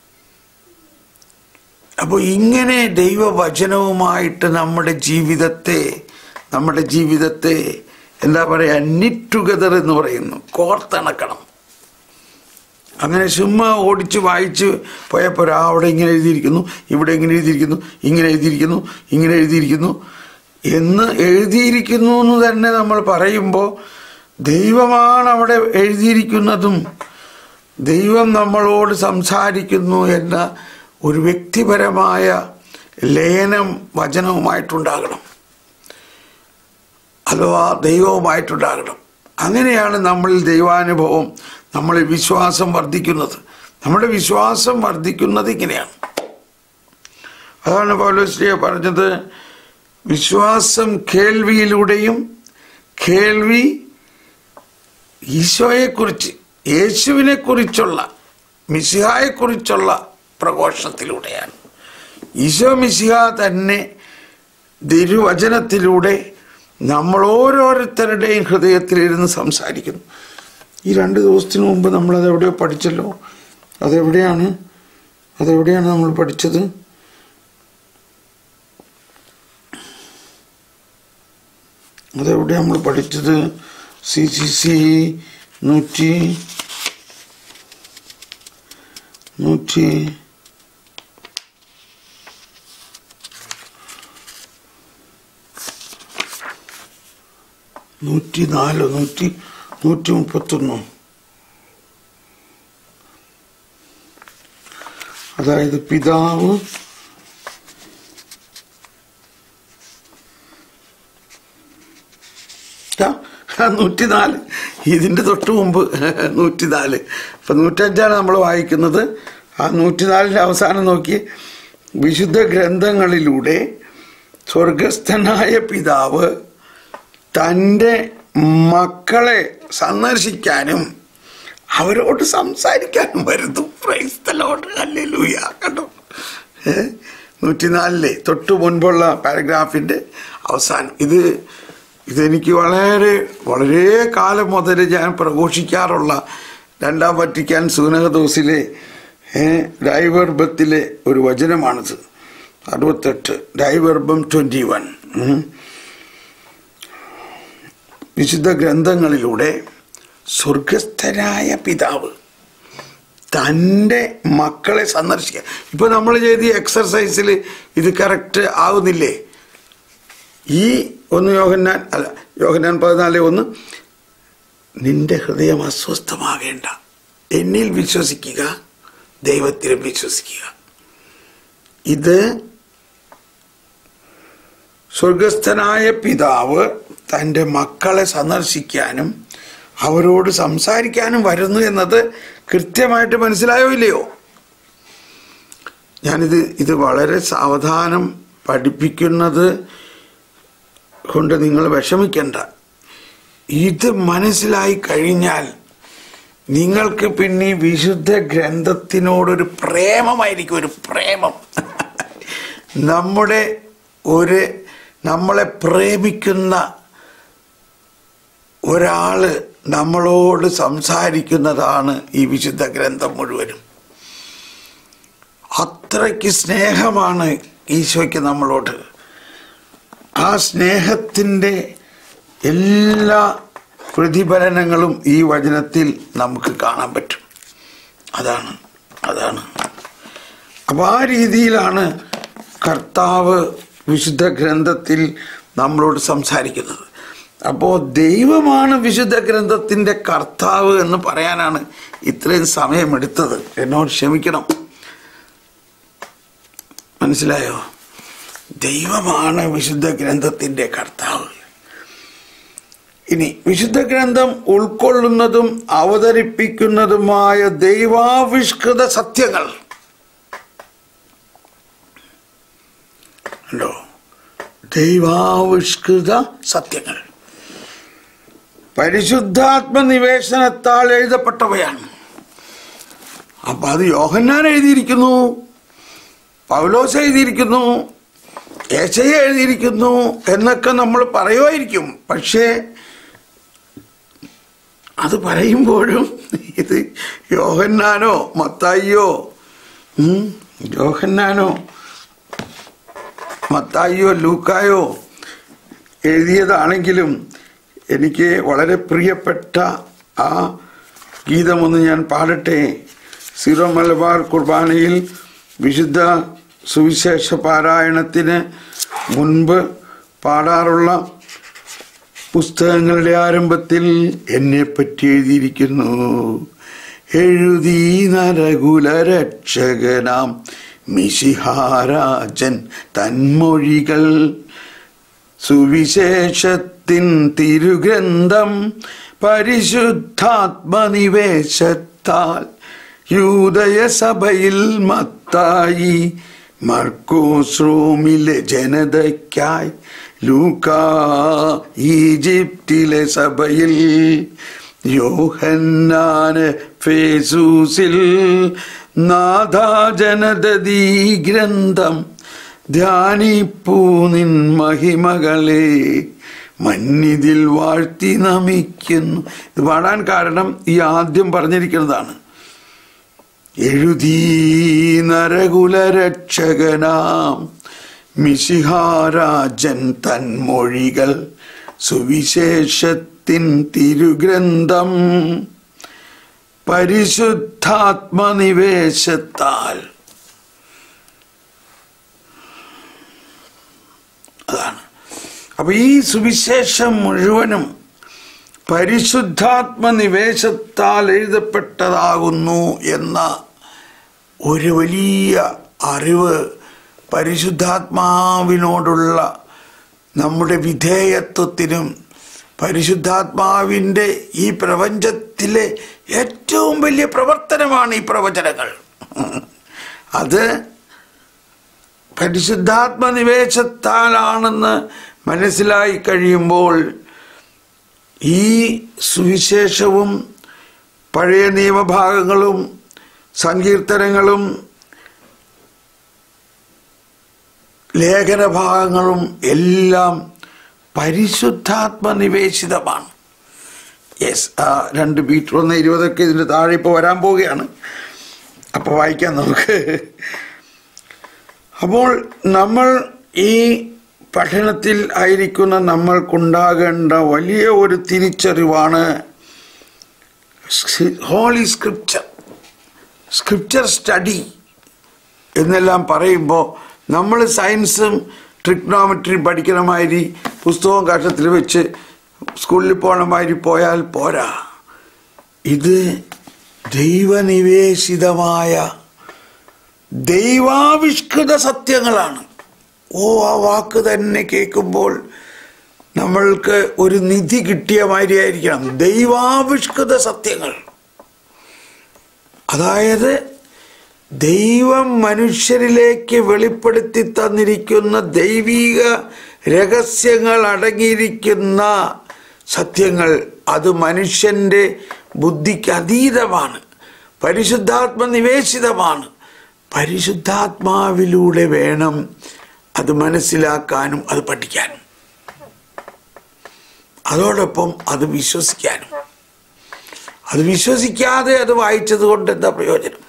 അപ്പോൾ ഇങ്ങനെ ദൈവവചനവുമായിട്ട് നമ്മുടെ ജീവിതത്തെ നമ്മുടെ ജീവിതത്തെ എന്താ പറയുക നിറ്റ് ടുഗദർ എന്ന് പറയുന്നു കോർത്തിണക്കണം അങ്ങനെ ചുമ്മാ ഓടിച്ച് വായിച്ച് പോയപ്പോൾ ആ അവിടെ ഇങ്ങനെ എഴുതിയിരിക്കുന്നു ഇവിടെ ഇങ്ങനെ എഴുതിയിരിക്കുന്നു ഇങ്ങനെ എഴുതിയിരിക്കുന്നു ഇങ്ങനെ എഴുതിയിരിക്കുന്നു എന്ന് എഴുതിയിരിക്കുന്നു എന്ന് തന്നെ നമ്മൾ പറയുമ്പോൾ ദൈവമാണ് അവിടെ എഴുതിയിരിക്കുന്നതും ദൈവം നമ്മളോട് സംസാരിക്കുന്നു എന്ന ഒരു വ്യക്തിപരമായ ലയനം വചനവുമായിട്ടുണ്ടാകണം അഥവാ ദൈവവുമായിട്ടുണ്ടാകണം അങ്ങനെയാണ് നമ്മളിൽ ദൈവാനുഭവം നമ്മളിൽ വിശ്വാസം വർദ്ധിക്കുന്നത് നമ്മുടെ വിശ്വാസം വർദ്ധിക്കുന്നത് ഇങ്ങനെയാണ് അതാണ് പൗലോശ്രീയ പറഞ്ഞത് വിശ്വാസം കേൾവിയിലൂടെയും കേൾവി ഈശോയെക്കുറിച്ച് യേശുവിനെ കുറിച്ചുള്ള മിശിഹായെക്കുറിച്ചുള്ള പ്രഘോഷണത്തിലൂടെയാണ് ഈശോ മിശിഹ തന്നെ തിരുവചനത്തിലൂടെ നമ്മൾ ഓരോരുത്തരുടെയും ഹൃദയത്തിലിരുന്ന് സംസാരിക്കുന്നു ഈ രണ്ട് ദിവസത്തിന് മുമ്പ് നമ്മൾ അതെവിടെയോ പഠിച്ചല്ലോ അതെവിടെയാണ് അതെവിടെയാണ് നമ്മൾ പഠിച്ചത് അതെവിടെ നമ്മൾ പഠിച്ചത് സി സി സി നൂറ്റി നൂറ്റി നൂറ്റി നാല് നൂറ്റി നൂറ്റി മുപ്പത്തൊന്ന് അതായത് പിതാവ് നൂറ്റിനാല് ഇതിൻ്റെ തൊട്ട് മുമ്പ് നൂറ്റിനാല് അപ്പം നൂറ്റഞ്ചാണ് നമ്മൾ വായിക്കുന്നത് ആ നൂറ്റിനാലിൻ്റെ അവസാനം നോക്കി വിശുദ്ധ ഗ്രന്ഥങ്ങളിലൂടെ സ്വർഗസ്ഥനായ പിതാവ് തൻ്റെ മക്കളെ സന്ദർശിക്കാനും അവരോട് സംസാരിക്കാനും വരുന്നു പ്രൈസ് ഹല്ലേലൂയ കണ്ടോ ഏ നൂറ്റിനാലിലെ തൊട്ട് മുൻപുള്ള പാരഗ്രാഫിൻ്റെ അവസാനം ഇത് ഇതെനിക്ക് വളരെ വളരെ കാലം മുതൽ ഞാൻ പ്രഘോഷിക്കാറുള്ള രണ്ടാം വറ്റിക്കാൻ സൂനകദോസിലെ ഡൈവർബത്തിലെ ഒരു വചനമാണിത് അറുപത്തെട്ട് ഡൈവർബം ട്വൻറ്റി വൺ വിശുദ്ധ ഗ്രന്ഥങ്ങളിലൂടെ സ്വർഗസ്ഥനായ പിതാവ് തൻ്റെ മക്കളെ സന്ദർശിക്കുക ഇപ്പൊ നമ്മൾ ചെയ്ത ഈ എക്സർസൈസിൽ ഇത് കറക്റ്റ് ആവുന്നില്ലേ ഈ ഒന്ന് യോഹന്നാൻ അല്ല യോഹന്നാൻ പതിനാല് ഒന്ന് നിന്റെ ഹൃദയം അസ്വസ്ഥമാകേണ്ട എന്നിൽ വിശ്വസിക്കുക ദൈവത്തിലും വിശ്വസിക്കുക ഇത് സ്വർഗസ്ഥനായ പിതാവ് തൻ്റെ മക്കളെ സന്ദർശിക്കാനും അവരോട് സംസാരിക്കാനും വരുന്നു എന്നത് കൃത്യമായിട്ട് മനസ്സിലായോ ഇല്ലയോ ഞാനിത് ഇത് വളരെ സാവധാനം പഠിപ്പിക്കുന്നത് കൊണ്ട് നിങ്ങൾ വിഷമിക്കണ്ട ഇത് മനസ്സിലായി കഴിഞ്ഞാൽ നിങ്ങൾക്ക് പിന്നെ ഈ വിശുദ്ധ ഗ്രന്ഥത്തിനോടൊരു പ്രേമമായിരിക്കും ഒരു പ്രേമം നമ്മുടെ ഒരു നമ്മളെ പ്രേമിക്കുന്ന ഒരാള് നമ്മളോട് സംസാരിക്കുന്നതാണ് ഈ വിശുദ്ധ ഗ്രന്ഥം മുഴുവനും അത്രയ്ക്ക് സ്നേഹമാണ് ഈശോയ്ക്ക് നമ്മളോട് ആ സ്നേഹത്തിൻ്റെ എല്ലാ പ്രതിഫലനങ്ങളും ഈ വചനത്തിൽ നമുക്ക് കാണാൻ പറ്റും അതാണ് അതാണ് അപ്പോൾ ആ രീതിയിലാണ് കർത്താവ് വിശുദ്ധ ഗ്രന്ഥത്തിൽ നമ്മളോട് സംസാരിക്കുന്നത് അപ്പോൾ ദൈവമാണ് വിശുദ്ധ ഗ്രന്ഥത്തിൻ്റെ കർത്താവ് എന്ന് പറയാനാണ് ഇത്രയും സമയമെടുത്തത് എന്നോട് ക്ഷമിക്കണം മനസ്സിലായോ ദൈവമാണ് വിശുദ്ധ ഗ്രന്ഥത്തിൻ്റെ കർത്താവ് ഇനി വിശുദ്ധ ഗ്രന്ഥം ഉൾക്കൊള്ളുന്നതും അവതരിപ്പിക്കുന്നതുമായ ദൈവാവിഷ്കൃത സത്യങ്ങൾ ഉണ്ടോ ദൈവാവിഷ്കൃത സത്യങ്ങൾ പരിശുദ്ധാത്മ നിവേശനത്താൽ എഴുതപ്പെട്ടവയാണ് അപ്പൊ അത് യോഹന്നാൻ എഴുതിയിരിക്കുന്നു പൗലോസ് എഴുതിയിരിക്കുന്നു ഏശയ എഴുതിയിരിക്കുന്നു എന്നൊക്കെ നമ്മൾ പറയുമായിരിക്കും പക്ഷേ അത് പറയുമ്പോഴും ഇത് യോഹന്നാനോ മത്തായിയോ ഉം, യോഹന്നാനോ മത്തായിയോ ലൂക്കായോ എഴുതിയതാണെങ്കിലും എനിക്ക് വളരെ പ്രിയപ്പെട്ട ആ ഗീതമൊന്ന് ഞാൻ പാടട്ടെ സീറോ മലബാർ കുർബാനയിൽ വിശുദ്ധ സുവിശേഷ പാരായണത്തിന് മുൻപ് പാടാറുള്ള പുസ്തകങ്ങളുടെ ആരംഭത്തിൽ എന്നെ പറ്റി എഴുതിയിരിക്കുന്നു എഴുതി നരകുലരക്ഷകനാം മിശിഹാരാജൻ തന്മൊഴികൾ സുവിശേഷത്തിൻ തിരുഗ്രന്ഥം പരിശുദ്ധാത്മനിവേശത്താൽ യൂതയ സഭയിൽ മത്തായി മർക്കോസ് റോമിലെ ജനതയ്ക്കായി ലൂക്ക ഈജിപ്തിലെ സഭയിൽ യോഹന്നാന് ഫേസൂസിൽ നാഥാ ജനതീ ഗ്രന്ഥം ധ്യാനിപ്പൂ നിൻ മഹിമകളെ മന്നിതിൽ വാഴ്ത്തി നമിക്കുന്നു ഇത് പാടാൻ കാരണം ഈ ആദ്യം പറഞ്ഞിരിക്കുന്നതാണ് എഴുതി നരകുലരക്ഷകനാം മിശിഹാരാജൻ തന്മൊഴികൾ സുവിശേഷത്തിൻ തിരുഗ്രന്ഥം പരിശുദ്ധാത്മനിവേശത്താൽ അതാണ് അപ്പൊ ഈ സുവിശേഷം മുഴുവനും പരിശുദ്ധാത്മനിവേശത്താൽ എഴുതപ്പെട്ടതാകുന്നു എന്ന ഒരു വലിയ അറിവ് പരിശുദ്ധാത്മാവിനോടുള്ള നമ്മുടെ വിധേയത്വത്തിനും പരിശുദ്ധാത്മാവിൻ്റെ ഈ പ്രപഞ്ചത്തിലെ ഏറ്റവും വലിയ പ്രവർത്തനമാണ് ഈ പ്രവചനങ്ങൾ അത് പരിശുദ്ധാത്മനിവേശത്താലാണെന്ന് മനസ്സിലായി കഴിയുമ്പോൾ ഈ സുവിശേഷവും പഴയ നിയമഭാഗങ്ങളും സങ്കീർത്തനങ്ങളും ലേഖനഭാഗങ്ങളും എല്ലാം പരിശുദ്ധാത്മനിവേശിതമാണ് യെസ് രണ്ട് മീറ്റർ ഒന്ന് ഇരുപതൊക്കെ ഇതിൻ്റെ താഴെ ഇപ്പോൾ വരാൻ പോവുകയാണ് അപ്പോൾ വായിക്കാം നമുക്ക് അപ്പോൾ നമ്മൾ ഈ പഠനത്തിൽ ആയിരിക്കുന്ന നമ്മൾക്കുണ്ടാകേണ്ട വലിയ ഒരു തിരിച്ചറിവാണ് ഹോളി സ്ക്രിപ്ചർ സ്ക്രിപ്ചർ സ്റ്റഡി എന്നെല്ലാം പറയുമ്പോൾ നമ്മൾ സയൻസും ട്രിഗ്നോമെട്രി പഠിക്കണ മാതിരി പുസ്തകവും കഷത്തിൽ വെച്ച് സ്കൂളിൽ പോകണ മാതിരി പോയാൽ പോരാ ഇത് ദൈവനിവേശിതമായ ദൈവാവിഷ്കൃത സത്യങ്ങളാണ് ഓ ആ വാക്ക് തന്നെ കേൾക്കുമ്പോൾ നമ്മൾക്ക് ഒരു നിധി കിട്ടിയ മാതിരിയായിരിക്കണം ദൈവാവിഷ്കൃത സത്യങ്ങൾ അതായത് ദൈവം മനുഷ്യരിലേക്ക് വെളിപ്പെടുത്തി തന്നിരിക്കുന്ന ദൈവിക രഹസ്യങ്ങൾ അടങ്ങിയിരിക്കുന്ന സത്യങ്ങൾ അത് മനുഷ്യന്റെ ബുദ്ധിക്ക് അതീതമാണ് പരിശുദ്ധാത്മ നിവേശിതമാണ് പരിശുദ്ധാത്മാവിലൂടെ വേണം അത് മനസ്സിലാക്കാനും അത് പഠിക്കാനും അതോടൊപ്പം അത് വിശ്വസിക്കാനും അത് വിശ്വസിക്കാതെ അത് വായിച്ചത് കൊണ്ട് എന്താ പ്രയോജനം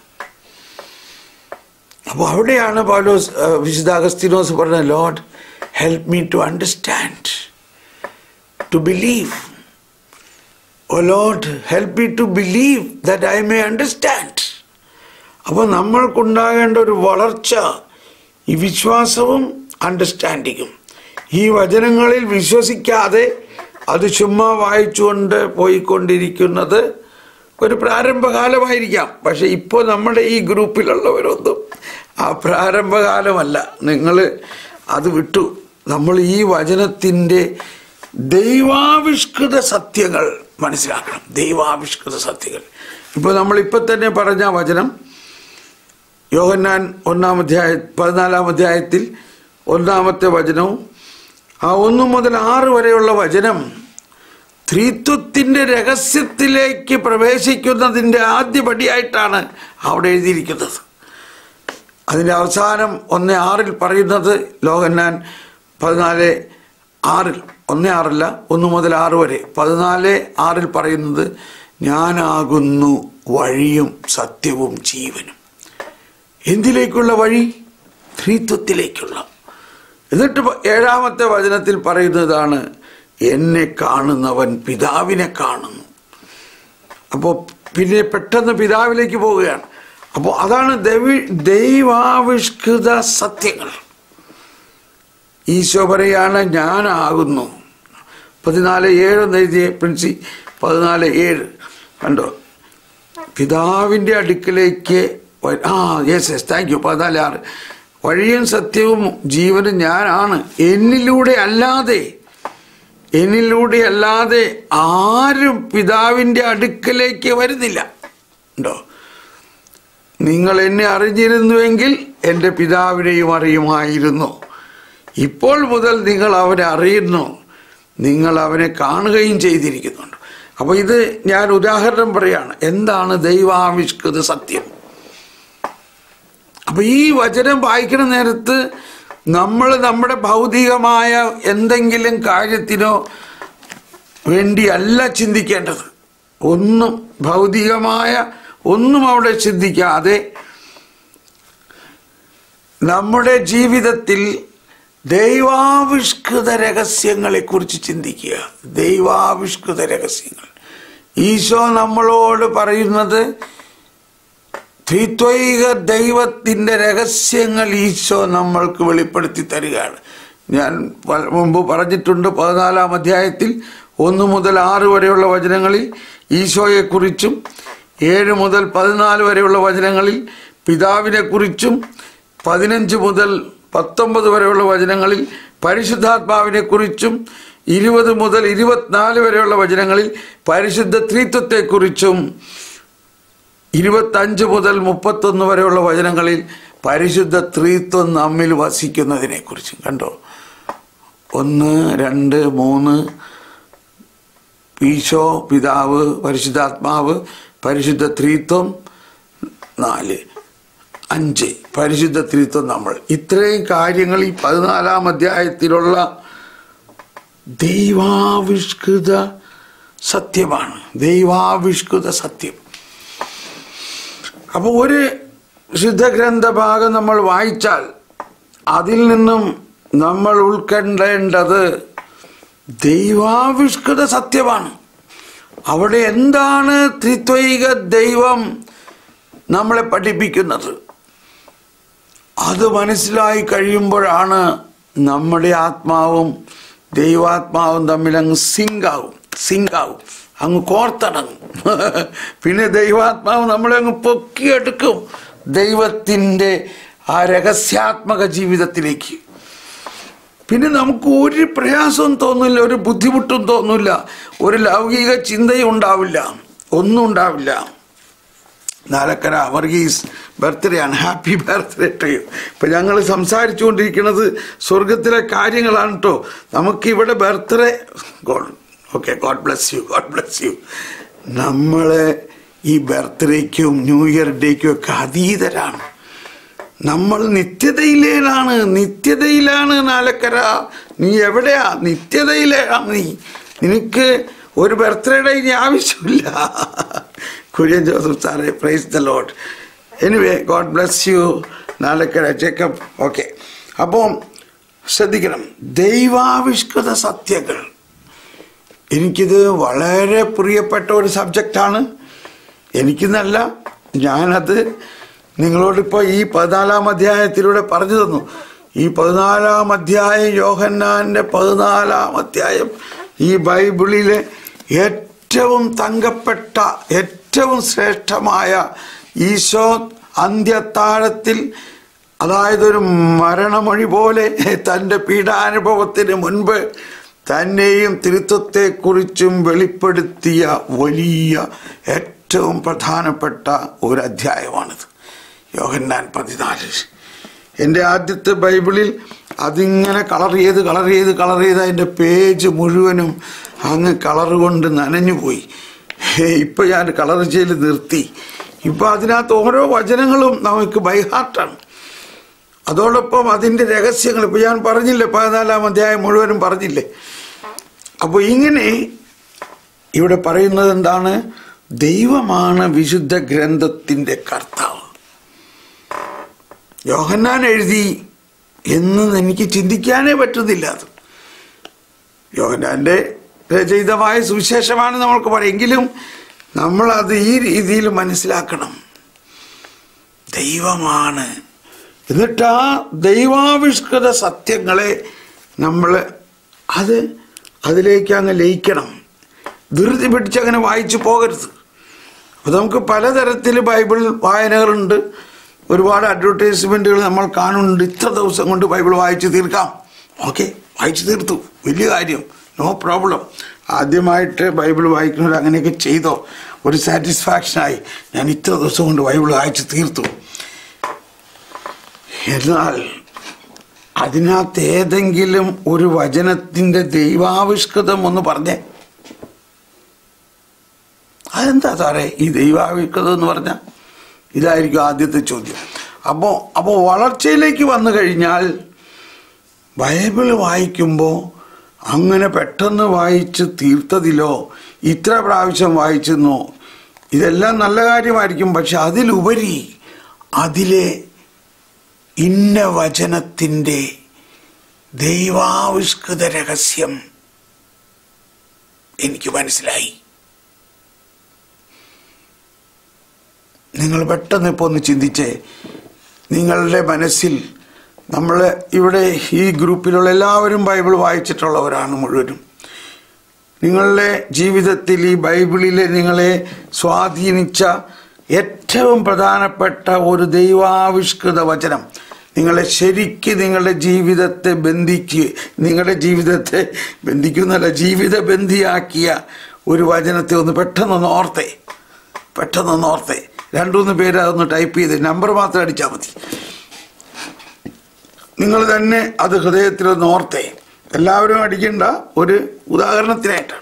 അപ്പോൾ അവിടെയാണ് പൗലോസ് ആ, വിശുദ്ധ അഗസ്തിനോസ് പറഞ്ഞ lord help me to understand to believe oh lord help me to believe that I may understand അപ്പോൾ നമ്മൾക്കുണ്ടാകേണ്ട ഒരു വളർച്ച ഈ വിശ്വാസവും അണ്ടർസ്റ്റാൻഡിങ്ങും ഈ വചനങ്ങളിൽ വിശ്വസിക്കാതെ അത് ചുമ്മാ വായിച്ചുകൊണ്ട് പോയിക്കൊണ്ടിരിക്കുന്നത് ഒരു പ്രാരംഭകാലമായിരിക്കാം പക്ഷെ ഇപ്പോൾ നമ്മുടെ ഈ ഗ്രൂപ്പിലുള്ളവരൊന്നും ആ പ്രാരംഭകാലമല്ല നിങ്ങൾ അത് വിട്ടു നമ്മൾ ഈ വചനത്തിൻ്റെ ദൈവാവിഷ്കൃത സത്യങ്ങൾ മനസ്സിലാക്കണം ദൈവാവിഷ്കൃത സത്യങ്ങൾ ഇപ്പോൾ നമ്മൾ ഇപ്പം തന്നെ പറഞ്ഞ വചനം യോഹന്നാൻ ഒന്നാം അധ്യായ പതിനാലാം അധ്യായത്തിൽ ഒന്നാമത്തെ വചനവും ആ ഒന്നു മുതൽ ആറ് വരെയുള്ള വചനം ത്രിത്വത്തിന്റെ രഹസ്യത്തിലേക്ക് പ്രവേശിക്കുന്നതിൻ്റെ ആദ്യപടിയായിട്ടാണ് അവിടെ എഴുതിയിരിക്കുന്നത് അതിൻ്റെ അവസാനം ഒന്ന് ആറിൽ പറയുന്നത് ലോകന്നാൻ പതിനാല് ആറിൽ ഒന്ന് ആറില്ല ഒന്ന് മുതൽ ആറ് വരെ പതിനാല് ആറിൽ പറയുന്നത് ഞാനാകുന്നു വഴിയും സത്യവും ജീവനും എന്തിലേക്കുള്ള വഴി ത്രിത്വത്തിലേക്കുള്ള എന്നിട്ട് പ- ഏഴാമത്തെ വചനത്തിൽ പറയുന്നതാണ് എന്നെ കാണുന്നവൻ പിതാവിനെ കാണുന്നു അപ്പോൾ പിന്നെ പെട്ടെന്ന് പിതാവിലേക്ക് പോവുകയാണ് അപ്പോൾ അതാണ് ദൈവി ദൈവാവിഷ്കൃത സത്യങ്ങൾ ഈശോ പറയാണ് ഞാനാകുന്നു പതിനാല് ഏഴ് എന്ന് എഴുതിയ പ്രിൻസി പതിനാല് ഏഴ് കണ്ടോ പിതാവിൻ്റെ അടുക്കിലേക്ക് വ- ആ യെസ് യെസ് താങ്ക് യു പതിനാല് ആറ് വഴിയും സത്യവും ജീവനും ഞാനാണ് എന്നിലൂടെ അല്ലാതെ എന്നിലൂടെ അല്ലാതെ ആരും പിതാവിൻ്റെ അടുക്കലേക്ക് വരുന്നില്ല ഉണ്ടോ നിങ്ങൾ എന്നെ അറിഞ്ഞിരുന്നുവെങ്കിൽ എൻ്റെ പിതാവിനെയും അറിയുമായിരുന്നു ഇപ്പോൾ മുതൽ നിങ്ങൾ അവനെ അറിയുന്നു നിങ്ങൾ അവനെ കാണുകയും ചെയ്തിരിക്കുന്നുണ്ട് അപ്പോൾ ഇത് ഞാൻ ഉദാഹരണം പറയാണ് എന്താണ് ദൈവാവിഷ്കൃത സത്യം അപ്പൊ ഈ വചനം വായിക്കുന്ന നേരത്ത് നമ്മൾ നമ്മുടെ ഭൗതികമായ എന്തെങ്കിലും കാര്യത്തിനോ വേണ്ടിയല്ല ചിന്തിക്കേണ്ടത് ഒന്നും ഭൗതികമായ ഒന്നും അവിടെ ചിന്തിക്കാതെ നമ്മുടെ ജീവിതത്തിൽ ദൈവാവിഷ്കൃത രഹസ്യങ്ങളെ കുറിച്ച് ചിന്തിക്കുക ദൈവാവിഷ്കൃത രഹസ്യങ്ങൾ ഈശോ നമ്മളോട് പറയുന്നത് ത്രിത്വൈക ദൈവത്തിൻ്റെ രഹസ്യങ്ങൾ ഈശോ നമ്മൾക്ക് വെളിപ്പെടുത്തി തരികയാണ് ഞാൻ പ- മുമ്പ് പറഞ്ഞിട്ടുണ്ട് പതിനാലാം അധ്യായത്തിൽ ഒന്ന് മുതൽ ആറ് വരെയുള്ള വചനങ്ങളിൽ ഈശോയെക്കുറിച്ചും ഏഴ് മുതൽ പതിനാല് വരെയുള്ള വചനങ്ങളിൽ പിതാവിനെക്കുറിച്ചും പതിനഞ്ച് മുതൽ പത്തൊമ്പത് വരെയുള്ള വചനങ്ങളിൽ പരിശുദ്ധാത്മാവിനെക്കുറിച്ചും ഇരുപത് മുതൽ ഇരുപത്തിനാല് വരെയുള്ള വചനങ്ങളിൽ പരിശുദ്ധ ത്രിത്വത്തെക്കുറിച്ചും ഇരുപത്തഞ്ച് മുതൽ മുപ്പത്തൊന്ന് വരെയുള്ള വചനങ്ങളിൽ പരിശുദ്ധ ത്രിത്വം നമ്മിൽ വസിക്കുന്നതിനെ കുറിച്ച് കണ്ടോ ഒന്ന് രണ്ട് മൂന്ന് ഈശോ പിതാവ് പരിശുദ്ധാത്മാവ് പരിശുദ്ധ ത്രിത്വം നാല് അഞ്ച് പരിശുദ്ധ തിരുത്വം നമ്മൾ ഇത്രയും കാര്യങ്ങൾ ഈ പതിനാലാം അധ്യായത്തിലുള്ള ദൈവാവിഷ്കൃത സത്യമാണ് ദൈവാവിഷ്കൃത സത്യം അപ്പോൾ ഒരു ശുദ്ധഗ്രന്ഥ ഭാഗം നമ്മൾ വായിച്ചാൽ അതിൽ നിന്നും നമ്മൾ ഉൾക്കൊണ്ടേണ്ടത് ദൈവാവിഷ്കൃത സത്യമാണ് അവിടെ എന്താണ് ത്രിത്വൈക ദൈവം നമ്മളെ പഠിപ്പിക്കുന്നത് അത് മനസ്സിലായി കഴിയുമ്പോഴാണ് നമ്മുടെ ആത്മാവും ദൈവാത്മാവും തമ്മിൽ അങ്ങ് സിങ്കാവും സിങ്കാവും അങ്ങ് കോർത്തടങ്ങും പിന്നെ ദൈവാത്മാവ് നമ്മളെ അങ്ങ് പൊക്കിയെടുക്കും ദൈവത്തിൻ്റെ ആ രഹസ്യാത്മക ജീവിതത്തിലേക്ക് പിന്നെ നമുക്ക് ഒരു പ്രയാസവും തോന്നില്ല ഒരു ബുദ്ധിമുട്ടും തോന്നില്ല ഒരു ലൗകിക ചിന്തയും ഉണ്ടാവില്ല ഒന്നും ഉണ്ടാവില്ല നാലക്കര വർഗീസ് ബർത്ത്ഡേ ആണ് ഹാപ്പി ബർത്ത്ഡേ ടു യു ഇപ്പം ഞങ്ങൾ സംസാരിച്ചുകൊണ്ടിരിക്കുന്നത് സ്വർഗത്തിലെ കാര്യങ്ങളാണ് കേട്ടോ നമുക്ക് ഇവിടെ birthday God okay God bless you God bless you നമ്മൾ ഈ ബർത്ത്ഡേക്കും ന്യൂ ഇയർ ഡേക്കും ഒക്കെ അതീതരാണ് നമ്മൾ നിത്യതയിലാണ് നിത്യതയിലാണ് നാലക്കര നീ എവിടെയാ നിത്യതയിലാണ് നീ നിനക്ക് ഒരു ബർത്ത്ഡേയുടെ ഇനി ആവശ്യമില്ല കുര്യൻ ജോസഫ് സാറേ praise the lord anyway God bless you Nalakkara checkup okay അപ്പോൾ ശ്രദ്ധിക്കണം ദൈവാവിഷ്കൃത സത്യങ്ങൾ എനിക്കിത് വളരെ പ്രിയപ്പെട്ട ഒരു സബ്ജക്റ്റാണ് എനിക്കെന്നല്ല ഞാനത് നിങ്ങളോടിപ്പോൾ ഈ പതിനാലാം അധ്യായത്തിലൂടെ പറഞ്ഞു തന്നു ഈ പതിനാലാം അധ്യായം യോഹന്നാന്റെ പതിനാലാം അധ്യായം ഈ ബൈബിളിലെ ഏറ്റവും തങ്കപ്പെട്ട ഏറ്റവും ശ്രേഷ്ഠമായ ഈശോ അന്ത്യത്താഴത്തിൽ അതായത് ഒരു മരണമൊഴി പോലെ തൻ്റെ പീഡാനുഭവത്തിന് മുൻപ് തന്നെയും തിരുത്വത്തെക്കുറിച്ചും വെളിപ്പെടുത്തിയ വലിയ ഏറ്റവും പ്രധാനപ്പെട്ട ഒരു അധ്യായമാണിത് യോഹന്നാൻ പതിനാല് എൻ്റെ ആദ്യത്തെ ബൈബിളിൽ അതിങ്ങനെ കളർ ചെയ്ത് കളർ ചെയ്ത് കളർ ചെയ്ത് അതിൻ്റെ പേജ് മുഴുവനും അങ്ങ് കളർ കൊണ്ട് നനഞ്ഞു പോയി ഇപ്പം ഞാൻ കളർ ചെയ്ത് നിർത്തി ഇപ്പം അതിനകത്ത് ഓരോ വചനങ്ങളും നമുക്ക് ബൈഹാർട്ടാണ് അതോടൊപ്പം അതിൻ്റെ രഹസ്യങ്ങൾ ഇപ്പം ഞാൻ പറഞ്ഞില്ലേ പതിനാലാം അധ്യായം മുഴുവനും പറഞ്ഞില്ലേ അപ്പോൾ ഇങ്ങനെ ഇവിടെ പറയുന്നത് എന്താണ് ദൈവമാണ് വിശുദ്ധ ഗ്രന്ഥത്തിൻ്റെ കർത്താവ് യോഹന്നാൻ എഴുതി എന്ന് എനിക്ക് ചിന്തിക്കാനേ പറ്റുന്നില്ല അത് യോഹന്നാന്റെ രചയിതമായ സുവിശേഷമാണ് നമ്മൾക്ക് പറയെങ്കിലും നമ്മളത് ഈ രീതിയിൽ മനസ്സിലാക്കണം ദൈവമാണ് എന്നിട്ട് ആ ദൈവാവിഷ്കൃത സത്യങ്ങളെ നമ്മൾ അത് അതിലേക്ക് അങ്ങ് ലയിക്കണം ധൃതി പിടിച്ച് അങ്ങനെ വായിച്ചു പോകരുത് അപ്പോൾ നമുക്ക് പലതരത്തിൽ ബൈബിൾ വായനകളുണ്ട് ഒരുപാട് അഡ്വർടൈസ്മെൻറ്റുകൾ നമ്മൾ കാണുന്നുണ്ട് ഇത്ര ദിവസം കൊണ്ട് ബൈബിൾ വായിച്ച് തീർക്കാം ഓക്കെ വായിച്ചു തീർത്തു വലിയ കാര്യം നോ പ്രോബ്ലം ആദ്യമായിട്ട് ബൈബിൾ വായിക്കുന്നവർ അങ്ങനെയൊക്കെ ചെയ്തോ ഒരു സാറ്റിസ്ഫാക്ഷനായി ഞാൻ ഇത്ര ദിവസം കൊണ്ട് ബൈബിൾ വായിച്ച് തീർത്തു എന്നാൽ അതിനകത്ത് ഏതെങ്കിലും ഒരു വചനത്തിൻ്റെ ദൈവാവിഷ്കൃതം ഒന്ന് പറഞ്ഞേ അതെന്താ സാറേ ഈ ദൈവാവിഷ്കൃതം എന്ന് പറഞ്ഞാൽ ഇതായിരിക്കും ആദ്യത്തെ ചോദ്യം അപ്പോൾ അപ്പോൾ വളർച്ചയിലേക്ക് വന്നു കഴിഞ്ഞാൽ ബൈബിൾ വായിക്കുമ്പോൾ അങ്ങനെ പെട്ടെന്ന് വായിച്ച് തീർത്തതിലോ ഇത്ര പ്രാവശ്യം വായിച്ചെന്നോ ഇതെല്ലാം നല്ല കാര്യമായിരിക്കും പക്ഷെ അതിലുപരി അതിലെ ഇന്ന വചനത്തിൻ്റെ ദൈവാവിഷ്കൃത രഹസ്യം എനിക്ക് മനസ്സിലായി നിങ്ങൾ പെട്ടെന്ന് ഇപ്പോൾ ഒന്ന് ചിന്തിച്ചേ നിങ്ങളുടെ മനസ്സിൽ നമ്മൾ ഇവിടെ ഈ ഗ്രൂപ്പിലുള്ള എല്ലാവരും ബൈബിൾ വായിച്ചിട്ടുള്ളവരാണ് മുഴുവനും നിങ്ങളുടെ ജീവിതത്തിൽ ഈ ബൈബിളിലെ നിങ്ങളെ സ്വാധീനിച്ച ഏറ്റവും പ്രധാനപ്പെട്ട ഒരു ദൈവാവിഷ്കൃത വചനം നിങ്ങളെ ശരിക്ക് നിങ്ങളുടെ ജീവിതത്തെ ബന്ധിക്ക് നിങ്ങളുടെ ജീവിതത്തെ ബന്ധിക്കുന്നല്ല ജീവിത ബന്ധിയാക്കിയ ഒരു വചനത്തെ ഒന്ന് പെട്ടെന്നൊന്ന് ഓർത്തേ പെട്ടെന്നൊന്ന് ഓർത്തേ രണ്ടുമൂന്ന് പേര് അതൊന്ന് ടൈപ്പ് ചെയ്ത് നമ്പർ മാത്രം അടിച്ചാൽ മതി നിങ്ങൾ തന്നെ അത് ഹൃദയത്തിലൊന്ന് ഓർത്തേ എല്ലാവരും അടിക്കേണ്ട ഒരു ഉദാഹരണത്തിനായിട്ടാണ്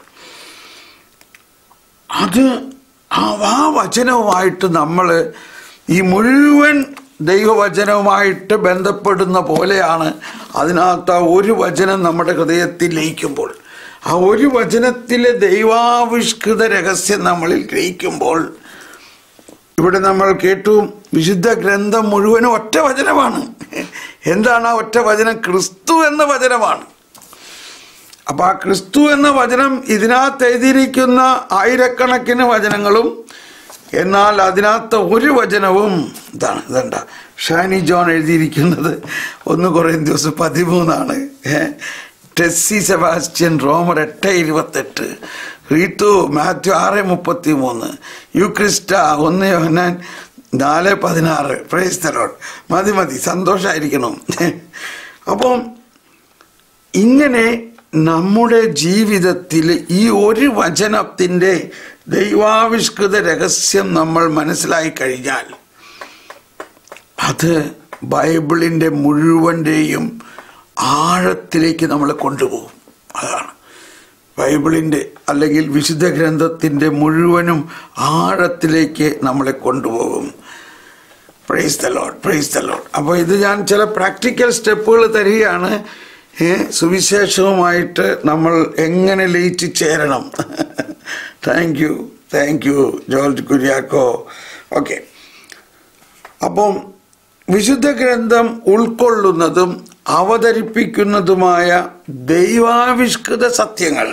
അത് ആ ആ വചനവുമായിട്ട് നമ്മൾ ഈ മുഴുവൻ ദൈവവചനവുമായിട്ട് ബന്ധപ്പെടുന്ന പോലെയാണ് അതിനകത്ത് ആ ഒരു വചനം നമ്മുടെ ഹൃദയത്തിൽ ലയിക്കുമ്പോൾ ആ ഒരു വചനത്തിലെ ദൈവാവിഷ്കൃത രഹസ്യം നമ്മളിൽ ഗ്രഹിക്കുമ്പോൾ ഇവിടെ നമ്മൾ കേട്ടു വിശുദ്ധ ഗ്രന്ഥം മുഴുവനും ഒറ്റ വചനമാണ് എന്താണ് ആ ഒറ്റ വചനം ക്രിസ്തു എന്ന വചനമാണ് അപ്പൊ ആ ക്രിസ്തു എന്ന വചനം ഇതിനകത്ത് എഴുതിയിരിക്കുന്ന ആയിരക്കണക്കിന് വചനങ്ങളും എന്നാൽ അതിനകത്ത് ഒരു വചനവും ഇതാണ് ഇതണ്ട ഷാനി ജോൺ എഴുതിയിരിക്കുന്നത് ഒന്ന് കുറേ ദിവസം പതിമൂന്നാണ് ഏ? ടെസ്സി സെബാസ്റ്റ്യൻ റോമർ എട്ട് ഇരുപത്തെട്ട് റീത്തു മാത്യു ആറ് മുപ്പത്തി മൂന്ന് യുക്രിസ്റ്റ ഒന്ന് യോഹന്നാൻ നാല് പതിനാറ് പ്രൈസ് തലോട്ട് മതി മതി സന്തോഷമായിരിക്കണം അപ്പം ഇങ്ങനെ നമ്മുടെ ജീവിതത്തിൽ ഈ ഒരു വചനത്തിൻ്റെ ദൈവാവിഷ്കൃത രഹസ്യം നമ്മൾ മനസ്സിലായി കഴിഞ്ഞാൽ അത് ബൈബിളിൻ്റെ മുഴുവൻ്റെയും ആഴത്തിലേക്ക് നമ്മളെ കൊണ്ടുപോകും അതാണ് ബൈബിളിൻ്റെ അല്ലെങ്കിൽ വിശുദ്ധ ഗ്രന്ഥത്തിൻ്റെ മുഴുവനും ആഴത്തിലേക്ക് നമ്മളെ കൊണ്ടുപോകും praise the lord praise the lord അപ്പോൾ ഇത് ഞാൻ ചില പ്രാക്ടിക്കൽ സ്റ്റെപ്പുകൾ തരികയാണ് ഏ, സുവിശേഷവുമായിട്ട് നമ്മൾ എങ്ങനെ ലയിച്ച് ചേരണം thank you thank you George Kuriako okay അപ്പം വിശുദ്ധ ഗ്രന്ഥം ഉൾക്കൊള്ളുന്നതും അവതരിപ്പിക്കുന്നതുമായ ദൈവാവിഷ്കൃത സത്യങ്ങൾ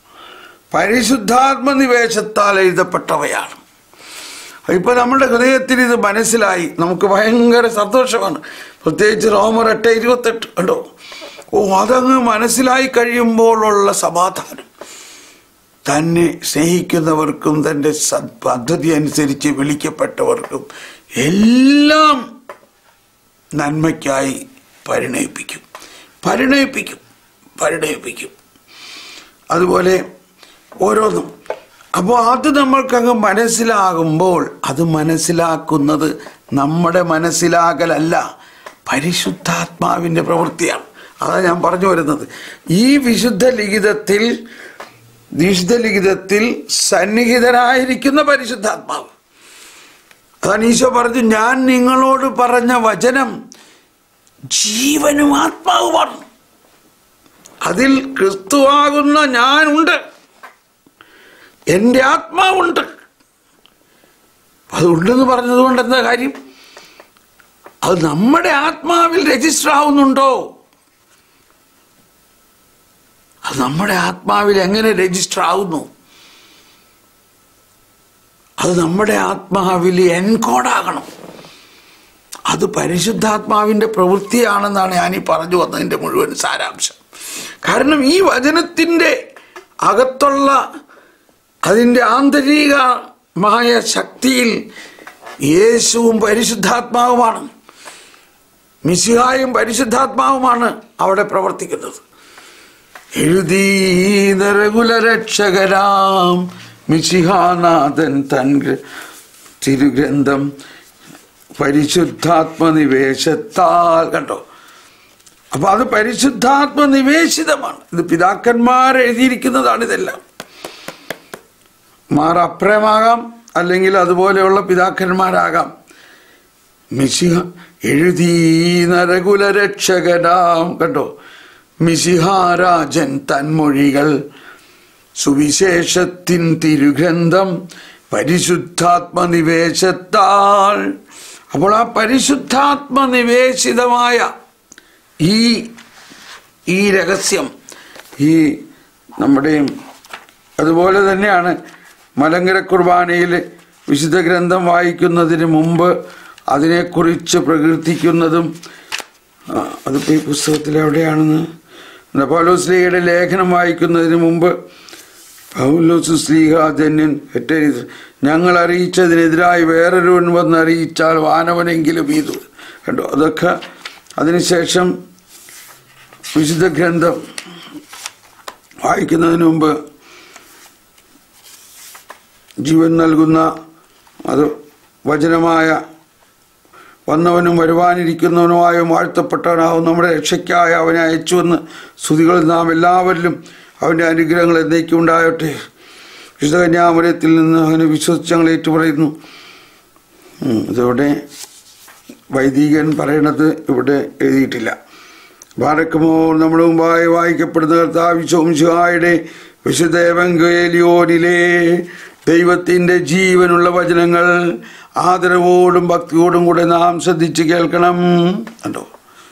പരിശുദ്ധാത്മനിവേശത്താൽ എഴുതപ്പെട്ടവയാണ് ഇപ്പൊ നമ്മുടെ ഹൃദയത്തിൽ ഇത് മനസ്സിലായി നമുക്ക് ഭയങ്കര സന്തോഷമാണ് പ്രത്യേകിച്ച് റോമർ എട്ട് ഇരുപത്തെട്ട് കണ്ടോ ഓ അതങ്ങ് മനസ്സിലായി കഴിയുമ്പോഴുള്ള സമാധാനം തന്നെ സ്നേഹിക്കുന്നവർക്കും തൻ്റെ സദ് പദ്ധതി അനുസരിച്ച് വിളിക്കപ്പെട്ടവർക്കും എല്ലാം നന്മയ്ക്കായി പരിണയിപ്പിക്കും പരിണയിപ്പിക്കും പരിണയിപ്പിക്കും അതുപോലെ ഓരോന്നും അപ്പോൾ അത് നമ്മൾക്കങ്ങ് മനസ്സിലാകുമ്പോൾ അത് മനസ്സിലാക്കുന്നത് നമ്മുടെ മനസ്സിലാകലല്ല പരിശുദ്ധാത്മാവിൻ്റെ പ്രവൃത്തിയാണ് അതാണ് ഞാൻ പറഞ്ഞു വരുന്നത് ഈ വിശുദ്ധ ലിഖിതത്തിൽ വിശുദ്ധ ലിഖിതത്തിൽ സന്നിഹിതനായിരിക്കുന്ന പരിശുദ്ധാത്മാവ് അതാണ് ഈശോ പറഞ്ഞു ഞാൻ നിങ്ങളോട് പറഞ്ഞ വചനം ജീവനും ആത്മാവുമാണ് അതിൽ ക്രിസ്തുവാകുന്ന ഞാനുണ്ട് എൻ്റെ ആത്മാവുണ്ട് അതുണ്ടെന്ന് പറഞ്ഞതുകൊണ്ട് എന്താ കാര്യം അത് നമ്മുടെ ആത്മാവിൽ രജിസ്റ്റർ ആവുന്നുണ്ടോ അത് നമ്മുടെ ആത്മാവിൽ എങ്ങനെ രജിസ്റ്റർ ആവുന്നു അത് നമ്മുടെ ആത്മാവിൽ എൻകോഡാകണം അത് പരിശുദ്ധാത്മാവിൻ്റെ പ്രവൃത്തിയാണെന്നാണ് ഞാൻ ഈ പറഞ്ഞു വന്നതിൻ്റെ മുഴുവൻ സാരാംശം കാരണം ഈ വചനത്തിൻ്റെ അകത്തുള്ള അതിൻ്റെ ആന്തരികമായ ശക്തിയിൽ യേശുവും പരിശുദ്ധാത്മാവുമാണ് മിശിഹായും പരിശുദ്ധാത്മാവുമാണ് അവിടെ പ്രവർത്തിക്കുന്നത് എഴുതി നിറകുലരക്ഷകരാം മിശിഹാനാഥൻ തൻ ഗ്ര- തിരുഗ്രന്ഥം പരിശുദ്ധാത്മനിവേശത്താൽ കണ്ടോ അപ്പൊ അത് പരിശുദ്ധാത്മനിവേശിതമാണ് ഇത് പിതാക്കന്മാർ എഴുതിയിരിക്കുന്നതാണ് ഇതെല്ലാം മാർ അപ്രയമാകാം അല്ലെങ്കിൽ അതുപോലെയുള്ള പിതാക്കന്മാരാകാം മിശിഹ എഴുതി നരകുലരക്ഷകനാം കണ്ടോ മിശിഹാരാജൻ തന്മൊഴികൾ സുവിശേഷത്തിൻ തിരുഗ്രന്ഥം പരിശുദ്ധാത്മനിവേശത്താൽ അപ്പോൾ ആ പരിശുദ്ധാത്മനിവേശിതമായ ഈ ഈ രഹസ്യം ഈ നമ്മുടെ അതുപോലെ തന്നെയാണ് മലങ്കര കുർബാനയിൽ വിശുദ്ധ ഗ്രന്ഥം വായിക്കുന്നതിന് മുമ്പ് അതിനെക്കുറിച്ച് പ്രകീർത്തിക്കുന്നതും ആ, അതിപ്പോൾ ഈ പുസ്തകത്തിൽ എവിടെയാണെന്ന് പൗലോസ്ലീഹയുടെ ലേഖനം വായിക്കുന്നതിന് മുമ്പ് പൗലോസ് സ്ലീഹാജന്യൻ എട്ടെഴുതി ഞങ്ങൾ അറിയിച്ചതിനെതിരായി വേറൊരുവൻ വന്ന് അറിയിച്ചാൽ വാനവനെങ്കിലും ഇത് കണ്ടോ അതൊക്കെ അതിനുശേഷം വിശുദ്ധ ഗ്രന്ഥം വായിക്കുന്നതിന് മുമ്പ് ജീവൻ നൽകുന്ന അത് വചനമായ വന്നവനും വരുവാനിരിക്കുന്നവനുമായ വാഴ്ത്തപ്പെട്ടവനാവും നമ്മുടെ രക്ഷയ്ക്കായി അവനെ അയച്ചുവെന്ന് സ്തുതികൾ നാം എല്ലാവരിലും അവൻ്റെ അനുഗ്രഹങ്ങൾ എന്നേക്കും ഉണ്ടാകട്ടെ വിശുദ്ധകന്യാമരത്തിൽ നിന്ന് അവനെ വിശ്വസിച്ച് ഞങ്ങൾ ഏറ്റുപറയുന്നു ഉം, ഇതോടെ വൈദികൻ പറയണത് ഇവിടെ എഴുതിയിട്ടില്ല ഭാരക്കുമോ നമ്മുടെ മുമ്പായി വായിക്കപ്പെടുന്ന കർത്താവിശോംശായുടെ വിശുദ്ധ എവങ്കേലിയോനിലെ ദൈവത്തിൻ്റെ ജീവനുള്ള വചനങ്ങൾ ആദരവോടും ഭക്തിയോടും കൂടെ നാം ശ്രദ്ധിച്ച് കേൾക്കണം കണ്ടോ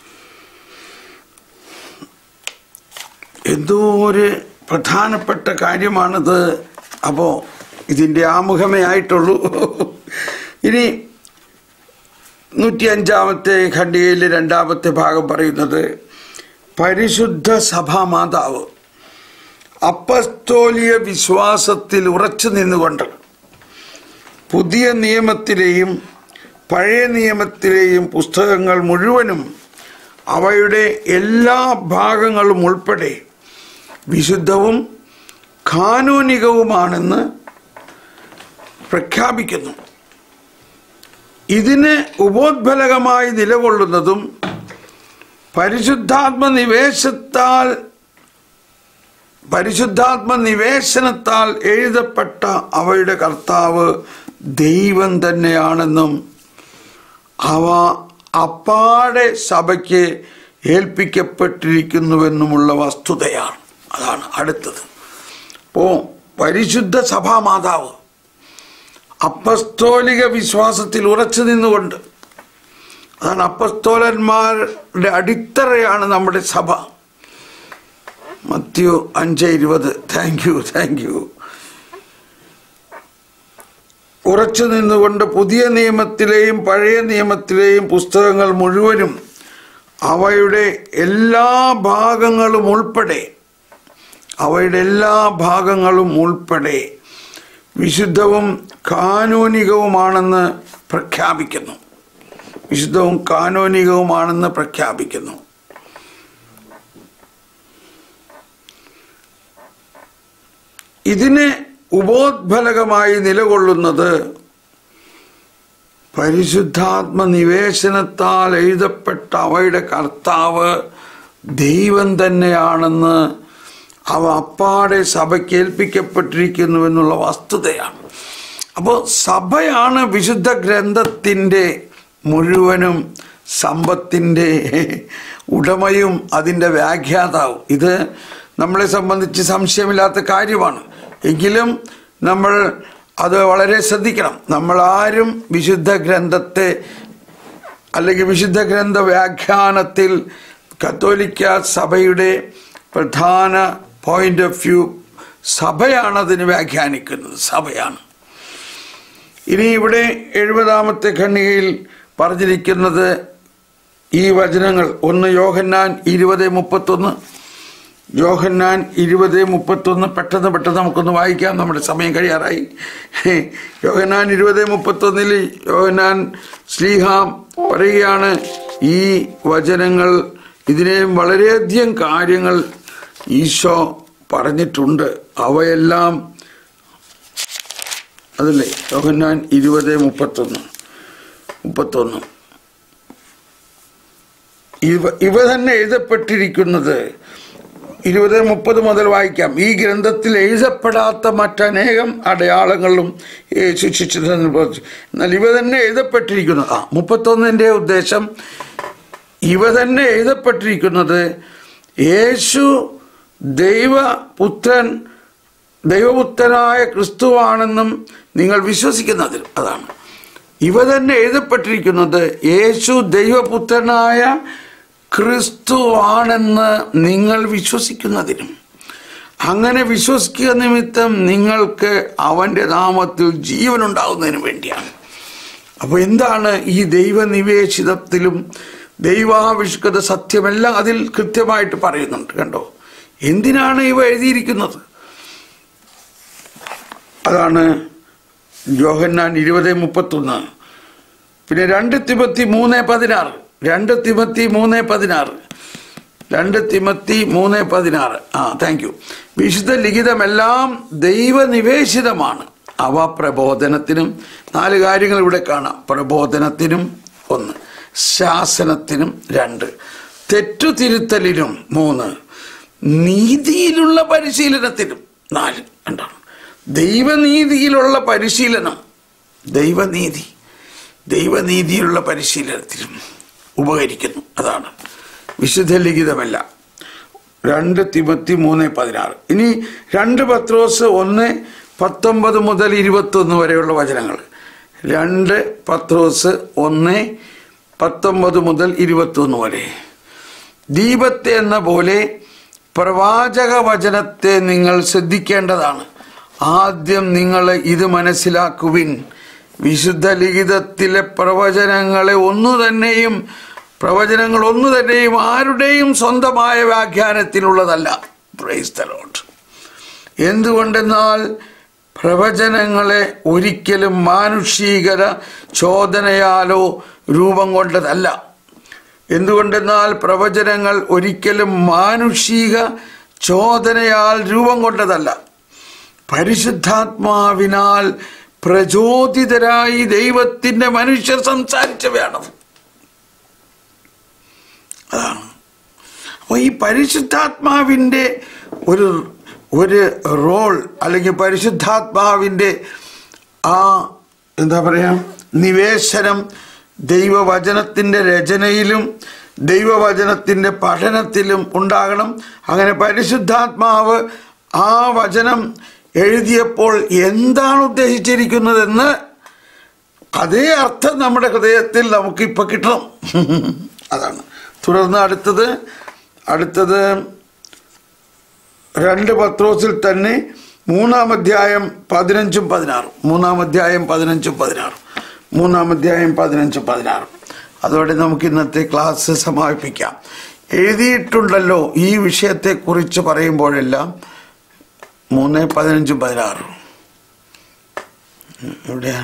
എന്തോ ഒരു പ്രധാനപ്പെട്ട കാര്യമാണിത് അപ്പോൾ ഇതിൻ്റെ ആമുഖമേ ആയിട്ടുള്ളൂ ഇനി നൂറ്റി അഞ്ചാമത്തെ ഖണ്ഡികയിലെ രണ്ടാമത്തെ ഭാഗം പറയുന്നത് പരിശുദ്ധ സഭാമാതാവ് അപ്പസ്തോലിയ വിശ്വാസത്തിൽ ഉറച്ചു നിന്നുകൊണ്ട് പുതിയ നിയമത്തിലെയും പഴയ നിയമത്തിലെയും പുസ്തകങ്ങൾ മുഴുവനും അവയുടെ എല്ലാ ഭാഗങ്ങളും ഉൾപ്പെടെ വിശുദ്ധവും കാനൂനികവുമാണെന്ന് പ്രഖ്യാപിക്കുന്നു ഇതിന് ഉപോദ്ബലകമായി നിലകൊള്ളുന്നതും പരിശുദ്ധാത്മ നിവേശത്താൽ പരിശുദ്ധാത്മ നിവേശനത്താൽ എഴുതപ്പെട്ട അവയുടെ കർത്താവ് ദൈവം തന്നെയാണെന്നും അവ അപ്പാടെ സഭയ്ക്ക് ഏൽപ്പിക്കപ്പെട്ടിരിക്കുന്നുവെന്നുമുള്ള വസ്തുതയാണ് അതാണ് അടുത്തത് അപ്പോൾ പരിശുദ്ധ സഭാമാതാവ് അപ്പസ്തോലിക വിശ്വാസത്തിൽ ഉറച്ചു നിന്നുകൊണ്ട് അതാണ് അപ്പസ്തോലന്മാരുടെ അടിത്തറയാണ് നമ്മുടെ സഭ മത്യു അഞ്ച് ഇരുപത് താങ്ക് യു താങ്ക് യു ഉറച്ചു നിന്നുകൊണ്ട് പുതിയ നിയമത്തിലെയും പഴയ നിയമത്തിലെയും പുസ്തകങ്ങൾ മുഴുവനും അവയുടെ എല്ലാ ഭാഗങ്ങളും ഉൾപ്പെടെ അവയുടെ എല്ലാ ഭാഗങ്ങളും ഉൾപ്പെടെ വിശുദ്ധവും കാനൂനികവുമാണെന്ന് പ്രഖ്യാപിക്കുന്നു വിശുദ്ധവും കാനൂനികവുമാണെന്ന് പ്രഖ്യാപിക്കുന്നു ഇതിന് ഉപോദ്ഫലകമായി നിലകൊള്ളുന്നത് പരിശുദ്ധാത്മ നിവേശനത്താൽ എഴുതപ്പെട്ട അവയുടെ കർത്താവ് ദൈവം തന്നെയാണെന്ന് അവ അപ്പാടെ സഭയ്ക്ക് ഏൽപ്പിക്കപ്പെട്ടിരിക്കുന്നുവെന്നുള്ള വസ്തുതയാണ് അപ്പോൾ സഭയാണ് വിശുദ്ധ ഗ്രന്ഥത്തിൻ്റെ മുഴുവനും സമ്പത്തിൻ്റെ ഉടമയും അതിൻ്റെ വ്യാഖ്യാതാവും ഇത് നമ്മളെ സംബന്ധിച്ച് സംശയമില്ലാത്ത കാര്യമാണ് എങ്കിലും നമ്മൾ അത് വളരെ ശ്രദ്ധിക്കണം നമ്മൾ ആരും വിശുദ്ധ ഗ്രന്ഥത്തെ അല്ലെങ്കിൽ വിശുദ്ധ ഗ്രന്ഥ വ്യാഖ്യാനത്തിൽ കത്തോലിക്ക സഭയുടെ പ്രധാന പോയിന്റ് ഓഫ് വ്യൂ സഭയാണ് അതിന് വ്യാഖ്യാനിക്കുന്നത് സഭയാണ് ഇനി ഇവിടെ എഴുപതാമത്തെ ഖണ്ഡികയിൽ പറഞ്ഞിരിക്കുന്നത് ഈ വചനങ്ങൾ ഒന്ന് യോഹന്നാൻ ഇരുപത് മുപ്പത്തൊന്ന് യോഹന്നാൻ ഇരുപത് മുപ്പത്തൊന്ന് പെട്ടെന്ന് പെട്ടെന്ന് നമുക്കൊന്ന് വായിക്കാം നമ്മുടെ സമയം കഴിയാറായി യോഹന്നാൻ ഇരുപത് മുപ്പത്തൊന്നിൽ യോഹന്നാൻ ശ്ലീഹാം പറയുകയാണ് ഈ വചനങ്ങൾ ഇതിനെയും വളരെയധികം കാര്യങ്ങൾ ഈശോ പറഞ്ഞിട്ടുണ്ട് അവയെല്ലാം അതല്ലേ യോഹന്നാൻ ഇരുപത് മുപ്പത്തൊന്ന് മുപ്പത്തൊന്ന് ഇവ ഇവ തന്നെ എഴുതപ്പെട്ടിരിക്കുന്നത് ഇരുപത് മുപ്പത് മുതൽ വായിക്കാം ഈ ഗ്രന്ഥത്തിൽ എഴുതപ്പെടാത്ത മറ്റനേകം അടയാളങ്ങളും യേശു ശിക്ഷിച്ചതെന്ന് പറഞ്ഞു എന്നാൽ ഇവ തന്നെ എഴുതപ്പെട്ടിരിക്കുന്നത് ആ മുപ്പത്തൊന്നിൻ്റെ ഉദ്ദേശം ഇവ തന്നെ എഴുതപ്പെട്ടിരിക്കുന്നത് യേശു ദൈവപുത്രൻ ദൈവപുത്രനായ ക്രിസ്തുവാണെന്നും നിങ്ങൾ വിശ്വസിക്കുന്നതിൽ അതാണ് ഇവ തന്നെ എഴുതപ്പെട്ടിരിക്കുന്നത് യേശു ദൈവപുത്രനായ ക്രിസ്തുവാണെന്ന് നിങ്ങൾ വിശ്വസിക്കുന്നതിനും അങ്ങനെ വിശ്വസിക്കുക നിമിത്തം നിങ്ങൾക്ക് അവൻ്റെ നാമത്തിൽ ജീവനുണ്ടാകുന്നതിന് വേണ്ടിയാണ് അപ്പോൾ എന്താണ് ഈ ദൈവനിവേശിതത്തിലും ദൈവാവിഷ്കൃത സത്യമെല്ലാം അതിൽ കൃത്യമായിട്ട് പറയുന്നുണ്ട് കണ്ടോ എന്തിനാണ് ഇവ എഴുതിയിരിക്കുന്നത് അതാണ് യോഹന്നാൻ ഇരുപത് മുപ്പത്തൊന്ന് പിന്നെ രണ്ട് തിമത്തി മൂന്ന് പതിനാറ് രണ്ട് തിമത്തി മൂന്ന് പതിനാറ് രണ്ട് തിമത്തി മൂന്ന് പതിനാറ് ആ താങ്ക് യു വിശുദ്ധ ലിഖിതമെല്ലാം ദൈവനിവേശിതമാണ് അവ പ്രബോധനത്തിനും നാല് കാര്യങ്ങൾ ഇവിടെ കാണാം പ്രബോധനത്തിനും ഒന്ന് ശാസനത്തിനും രണ്ട് തെറ്റുതിരുത്തലിനും മൂന്ന് നീതിയിലുള്ള പരിശീലനത്തിനും നാല് രണ്ടാണ് ദൈവനീതിയിലുള്ള പരിശീലനം ദൈവനീതി ദൈവനീതിയിലുള്ള പരിശീലനത്തിനും ഉപകരിക്കുന്നു അതാണ് വിശുദ്ധ ലിഖിതമല്ല രണ്ട് തിമത്തി മൂന്ന് പതിനാറ് ഇനി രണ്ട് പത്രോസ് ഒന്ന് പത്തൊമ്പത് മുതൽ ഇരുപത്തൊന്ന് വരെയുള്ള വചനങ്ങൾ രണ്ട് പത്രോസ് ഒന്ന് പത്തൊമ്പത് മുതൽ ഇരുപത്തൊന്ന് വരെ ദീപത്തെ എന്ന പോലെ പ്രവാചക വചനത്തെ നിങ്ങൾ ശ്രദ്ധിക്കേണ്ടതാണ് ആദ്യം നിങ്ങൾ ഇത് മനസ്സിലാക്കുവിൻ വിശുദ്ധ ലിഖിതത്തിലെ പ്രവചനങ്ങളെ ഒന്നു തന്നെയും പ്രവചനങ്ങൾ ഒന്നു തന്നെയും ആരുടെയും സ്വന്തമായ വ്യാഖ്യാനത്തിനുള്ളതല്ല പ്രൈസ് ദ ലോർഡ് എന്തുകൊണ്ടെന്നാൽ പ്രവചനങ്ങളെ ഒരിക്കലും മാനുഷീകര ചോദനയാലോ രൂപം കൊണ്ടതല്ല എന്തുകൊണ്ടെന്നാൽ പ്രവചനങ്ങൾ ഒരിക്കലും മാനുഷിക ചോദനയാൽ രൂപം കൊണ്ടതല്ല പരിശുദ്ധാത്മാവിനാൽ പ്രചോദിതരായി ദൈവത്തിന്റെ മനുഷ്യർ സംസാരിച്ചവയാണ് അതാണ് അപ്പോൾ ഈ പരിശുദ്ധാത്മാവിൻ്റെ ഒരു ഒരു റോൾ അല്ലെങ്കിൽ പരിശുദ്ധാത്മാവിൻ്റെ ആ എന്താ പറയുക നിവേശനം ദൈവവചനത്തിൻ്റെ രചനയിലും ദൈവവചനത്തിൻ്റെ പഠനത്തിലും ഉണ്ടാകണം അങ്ങനെ പരിശുദ്ധാത്മാവ് ആ വചനം എഴുതിയപ്പോൾ എന്താണ് ഉദ്ദേശിച്ചിരിക്കുന്നതെന്ന് അതേ അർത്ഥം നമ്മുടെ ഹൃദയത്തിൽ നമുക്കിപ്പോൾ കിട്ടണം അതാണ് തുടർന്ന് അടുത്തത് അടുത്തത് രണ്ട് പത്രോസിൽ തന്നെ മൂന്നാം അധ്യായം പതിനഞ്ചും പതിനാറും മൂന്നാം അധ്യായം പതിനഞ്ചും പതിനാറും മൂന്നാം അധ്യായം പതിനഞ്ചും പതിനാറും അതോടെ നമുക്ക് ഇന്നത്തെ ക്ലാസ് സമാപിപ്പിക്കാം എഴുതിയിട്ടുണ്ടല്ലോ ഈ വിഷയത്തെക്കുറിച്ച് പറയുമ്പോഴെല്ലാം മൂന്ന് പതിനഞ്ചും പതിനാറും എവിടെയാ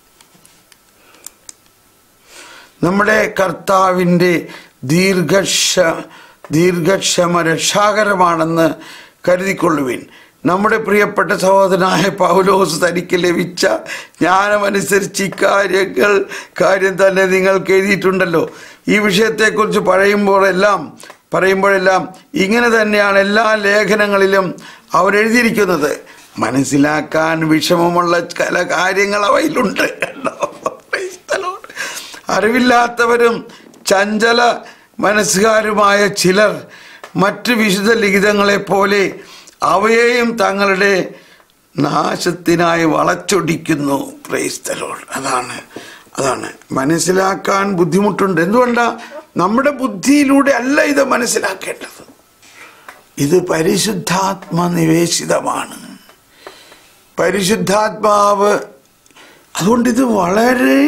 നമ്മുടെ കർത്താവിൻ്റെ ദീർഘക്ഷ ദീർഘക്ഷമ രക്ഷാകരമാണെന്ന് കരുതിക്കൊള്ളുവിൻ നമ്മുടെ പ്രിയപ്പെട്ട സഹോദരനായ പൗലോസ് തനിക്ക് ലഭിച്ച ജ്ഞാനമനുസരിച്ച് ഇക്കാര്യങ്ങൾ കാര്യം തന്നെ നിങ്ങൾക്ക് എഴുതിയിട്ടുണ്ടല്ലോ ഈ വിഷയത്തെക്കുറിച്ച് പറയുമ്പോഴെല്ലാം പറയുമ്പോഴെല്ലാം ഇങ്ങനെ തന്നെയാണ് എല്ലാ ലേഖനങ്ങളിലും അവരെഴുതിയിരിക്കുന്നത് മനസ്സിലാക്കാൻ വിഷമമുള്ള ചില കാര്യങ്ങൾ അവയിലുണ്ട് കേട്ടോ Praise the Lord. അറിവില്ലാത്തവരും ചഞ്ചല മനസ്സുകാരുമായ ചിലർ മറ്റ് വിശുദ്ധ ലിഖിതങ്ങളെ പോലെ അവയെയും തങ്ങളുടെ നാശത്തിനായി വളച്ചൊടിക്കുന്നു പ്രൈസ്തലോൾ അതാണ് അതാണ് മനസ്സിലാക്കാൻ ബുദ്ധിമുട്ടുണ്ട് എന്തുകൊണ്ടാ നമ്മുടെ ബുദ്ധിയിലൂടെ അല്ല ഇത് മനസ്സിലാക്കേണ്ടത് ഇത് പരിശുദ്ധാത്മനിവേശിതമാണ് പരിശുദ്ധാത്മാവ് അതുകൊണ്ട് ഇത് വളരെ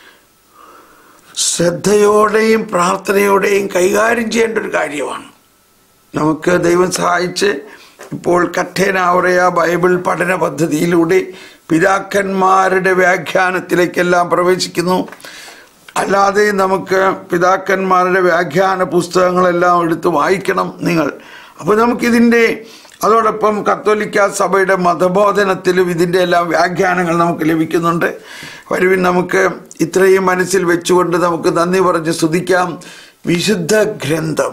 ശ്രദ്ധയോടെയും പ്രാർത്ഥനയോടെയും കൈകാര്യം ചെയ്യേണ്ട ഒരു കാര്യമാണ് നമുക്ക് ദൈവം സഹായിച്ച് ഇപ്പോൾ കഠേനാവറയ ബൈബിൾ പഠന പദ്ധതിയിലൂടെ പിതാക്കന്മാരുടെ വ്യാഖ്യാനത്തിലേക്കെല്ലാം പ്രവേശിക്കുന്നു അല്ലാതെ നമുക്ക് പിതാക്കന്മാരുടെ വ്യാഖ്യാന പുസ്തകങ്ങളെല്ലാം എടുത്ത് വായിക്കണം നിങ്ങൾ അപ്പോൾ നമുക്കിതിൻ്റെ അതോടൊപ്പം കത്തോലിക്ക സഭയുടെ മതബോധനത്തിലും ഇതിൻ്റെ എല്ലാം വ്യാഖ്യാനങ്ങൾ നമുക്ക് ലഭിക്കുന്നുണ്ട് വരുവിൻ നമുക്ക് ഇത്രയും മനസ്സിൽ വെച്ചുകൊണ്ട് നമുക്ക് നന്ദി പറഞ്ഞ് സ്തുതിക്കാം വിശുദ്ധ ഗ്രന്ഥം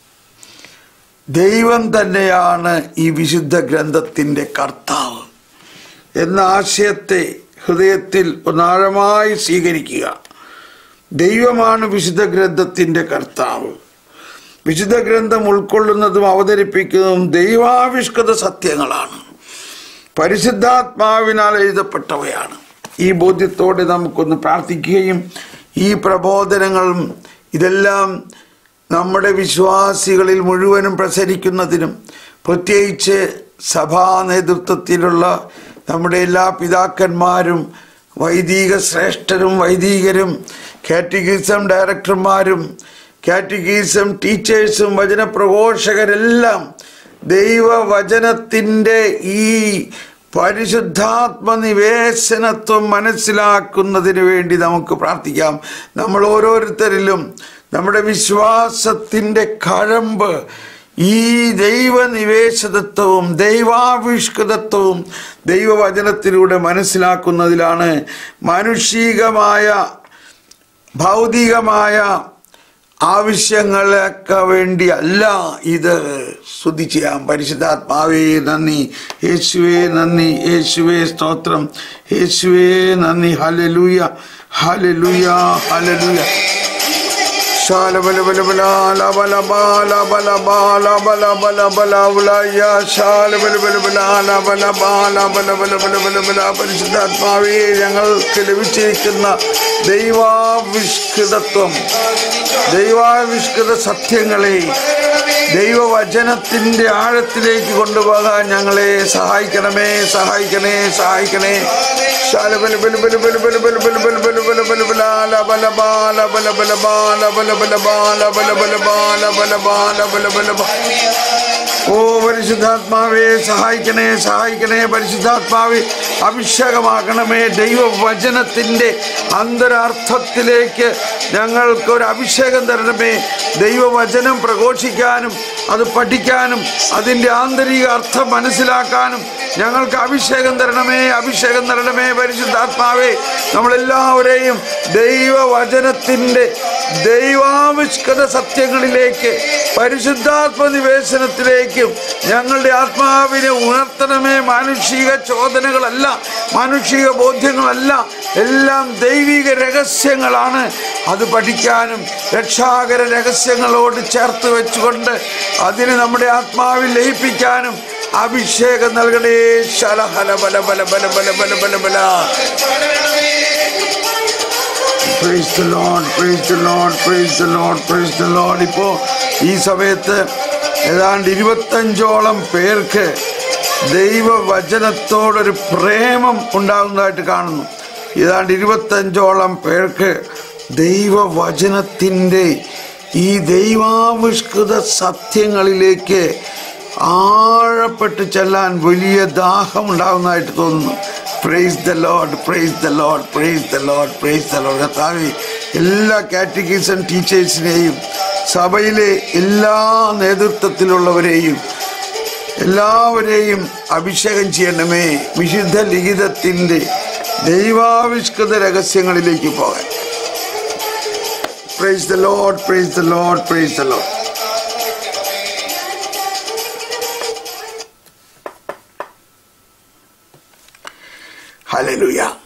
ദൈവം തന്നെയാണ് ഈ വിശുദ്ധ ഗ്രന്ഥത്തിൻ്റെ കർത്താവ് എന്ന ആശയത്തെ ഹൃദയത്തിൽ ഒന്നാഴമായി സ്വീകരിക്കുക ദൈവമാണ് വിശുദ്ധ ഗ്രന്ഥത്തിൻ്റെ കർത്താവ് വിശുദ്ധ ഗ്രന്ഥം ഉൾക്കൊള്ളുന്നതും അവതരിപ്പിക്കുന്നതും ദൈവാവിഷ്കൃത സത്യങ്ങളാണ് പരിശുദ്ധാത്മാവിനാൽ എഴുതപ്പെട്ടവയാണ് ഈ ബോധ്യത്തോടെ നമുക്കൊന്ന് പ്രാർത്ഥിക്കുകയും ഈ പ്രബോധനങ്ങളും ഇതെല്ലാം നമ്മുടെ വിശ്വാസികളിൽ മുഴുവനും പ്രസരിക്കുന്നതിനും പ്രത്യേകിച്ച് സഭാ നേതൃത്വത്തിലുള്ള നമ്മുടെ എല്ലാ പിതാക്കന്മാരും വൈദിക ശ്രേഷ്ഠരും വൈദികരും കാറ്റഗിസം ഡയറക്ടർമാരും കാറ്റഗീസം ടീച്ചേഴ്സും വചനപ്രഘോഷകരെല്ലാം ദൈവവചനത്തിൻ്റെ ഈ പരിശുദ്ധാത്മനിവേശനത്വം മനസ്സിലാക്കുന്നതിന് വേണ്ടി നമുക്ക് പ്രാർത്ഥിക്കാം നമ്മൾ ഓരോരുത്തരിലും നമ്മുടെ വിശ്വാസത്തിൻ്റെ കഴമ്പ് ഈ ദൈവനിവേശതത്വവും ദൈവാവിഷ്കൃതത്വവും ദൈവവചനത്തിലൂടെ മനസ്സിലാക്കുന്നതിലാണ് മാനുഷികമായ ഭൗതികമായ ആവശ്യങ്ങൾക്ക് വേണ്ടി അല്ല ഇത് സ്തുതി ചെയ്യാം പരിശുദ്ധാത്മാവേ നന്ദി യേശുവേ നന്ദി യേശുവേ സ്തോത്രം യേശുവേ നന്ദി ഹലലൂയ ഹല്ലേലൂയ ഹല്ലേലൂയ പരിശുദ്ധാത്മാവേ ഞങ്ങൾക്ക് ലഭിച്ചിരിക്കുന്ന ദൈവാവിഷ്കൃതത്വം ദൈവാവിഷ്കൃത സത്യങ്ങളെ ദൈവവചനത്തിന്റെ ആഴത്തിലേക്ക് കൊണ്ടുപോകാൻ ഞങ്ങളെ സഹായിക്കണമേ സഹായിക്കണേ സഹായിക്കണേ ശാലബല ബല ബല ബല ബല ബല ബല ബല ബല ബല ബല ബല ബല ബാല ബല ബല ബാല ബല ബല ബാല ബല ബല ബാല ബല ബാല ബല ബല ബാ ഓ പരിശുദ്ധാത്മാവേ സഹായിക്കണേ സഹായിക്കണേ പരിശുദ്ധാത്മാവെ അഭിഷേകമാക്കണമേ ദൈവവചനത്തിൻ്റെ അന്തരാർത്ഥത്തിലേക്ക് ഞങ്ങൾക്ക് ഒരു അഭിഷേകം തരണമേ ദൈവവചനം പ്രഘോഷിക്കാനും അത് പഠിക്കാനും അതിൻ്റെ ആന്തരിക അർത്ഥം മനസ്സിലാക്കാനും ഞങ്ങൾക്ക് അഭിഷേകം തരണമേ അഭിഷേകം തരണമേ പരിശുദ്ധാത്മാവേ നമ്മളെല്ലാവരെയും ദൈവവചനത്തിൻ്റെ ദൈവാവിഷ്കൃത സത്യങ്ങളിലേക്ക് പരിശുദ്ധാത്മ നിവേശനത്തിലേക്കും ഞങ്ങളുടെ ആത്മാവിനെ ഉണർത്തണമേ മാനുഷിക ചോദനകളല്ല മാനുഷിക ബോധ്യങ്ങളല്ല എല്ലാം ദൈവിക രഹസ്യങ്ങളാണ് അത് പഠിക്കാനും രക്ഷാകര രഹസ്യങ്ങളോട് ചേർത്ത് വെച്ചുകൊണ്ട് അതിന് നമ്മുടെ ആത്മാവിൽ ലയിപ്പിക്കാനും അഭിഷേകം നൽകണേ ശലഹല ബല ബല ബല ബല ബല ബല ബല praise the lord praise the lord praise the lord praise the lord ഇപ്പോൾ ഈ സമയത്ത് ഏതാണ്ട് ഇരുപത്തഞ്ചോളം പേർക്ക് ദൈവവചനത്തോടൊരു പ്രേമം ഉണ്ടാകുന്നതായിട്ട് കാണുന്നു ഏതാണ്ട് ഇരുപത്തഞ്ചോളം പേർക്ക് ദൈവവചനത്തിൻ്റെ ഈ ദൈവാവിഷ്കൃത സത്യങ്ങളിലേക്ക് ആഴപ്പെട്ട് ചെല്ലാൻ വലിയ ദാഹം ഉണ്ടാകുന്നതായിട്ട് തോന്നുന്നു praise the lord praise the lord praise the lord praise the lord കർത്താവെ എല്ലാ കാറ്റഗീസൺ ടീച്ചേഴ്സിനെയും സഭയിലെ എല്ലാ നേതൃത്വത്തിലുള്ളവരെയും എല്ലാവരെയും അഭിഷേകം ചെയ്യണമേ വിശുദ്ധ ലിഖിതത്തിൻ്റെ ദൈവാവിഷ്കൃത രഹസ്യങ്ങളിലേക്ക് പോകാൻ praise the lord praise the lord praise the lord hallelujah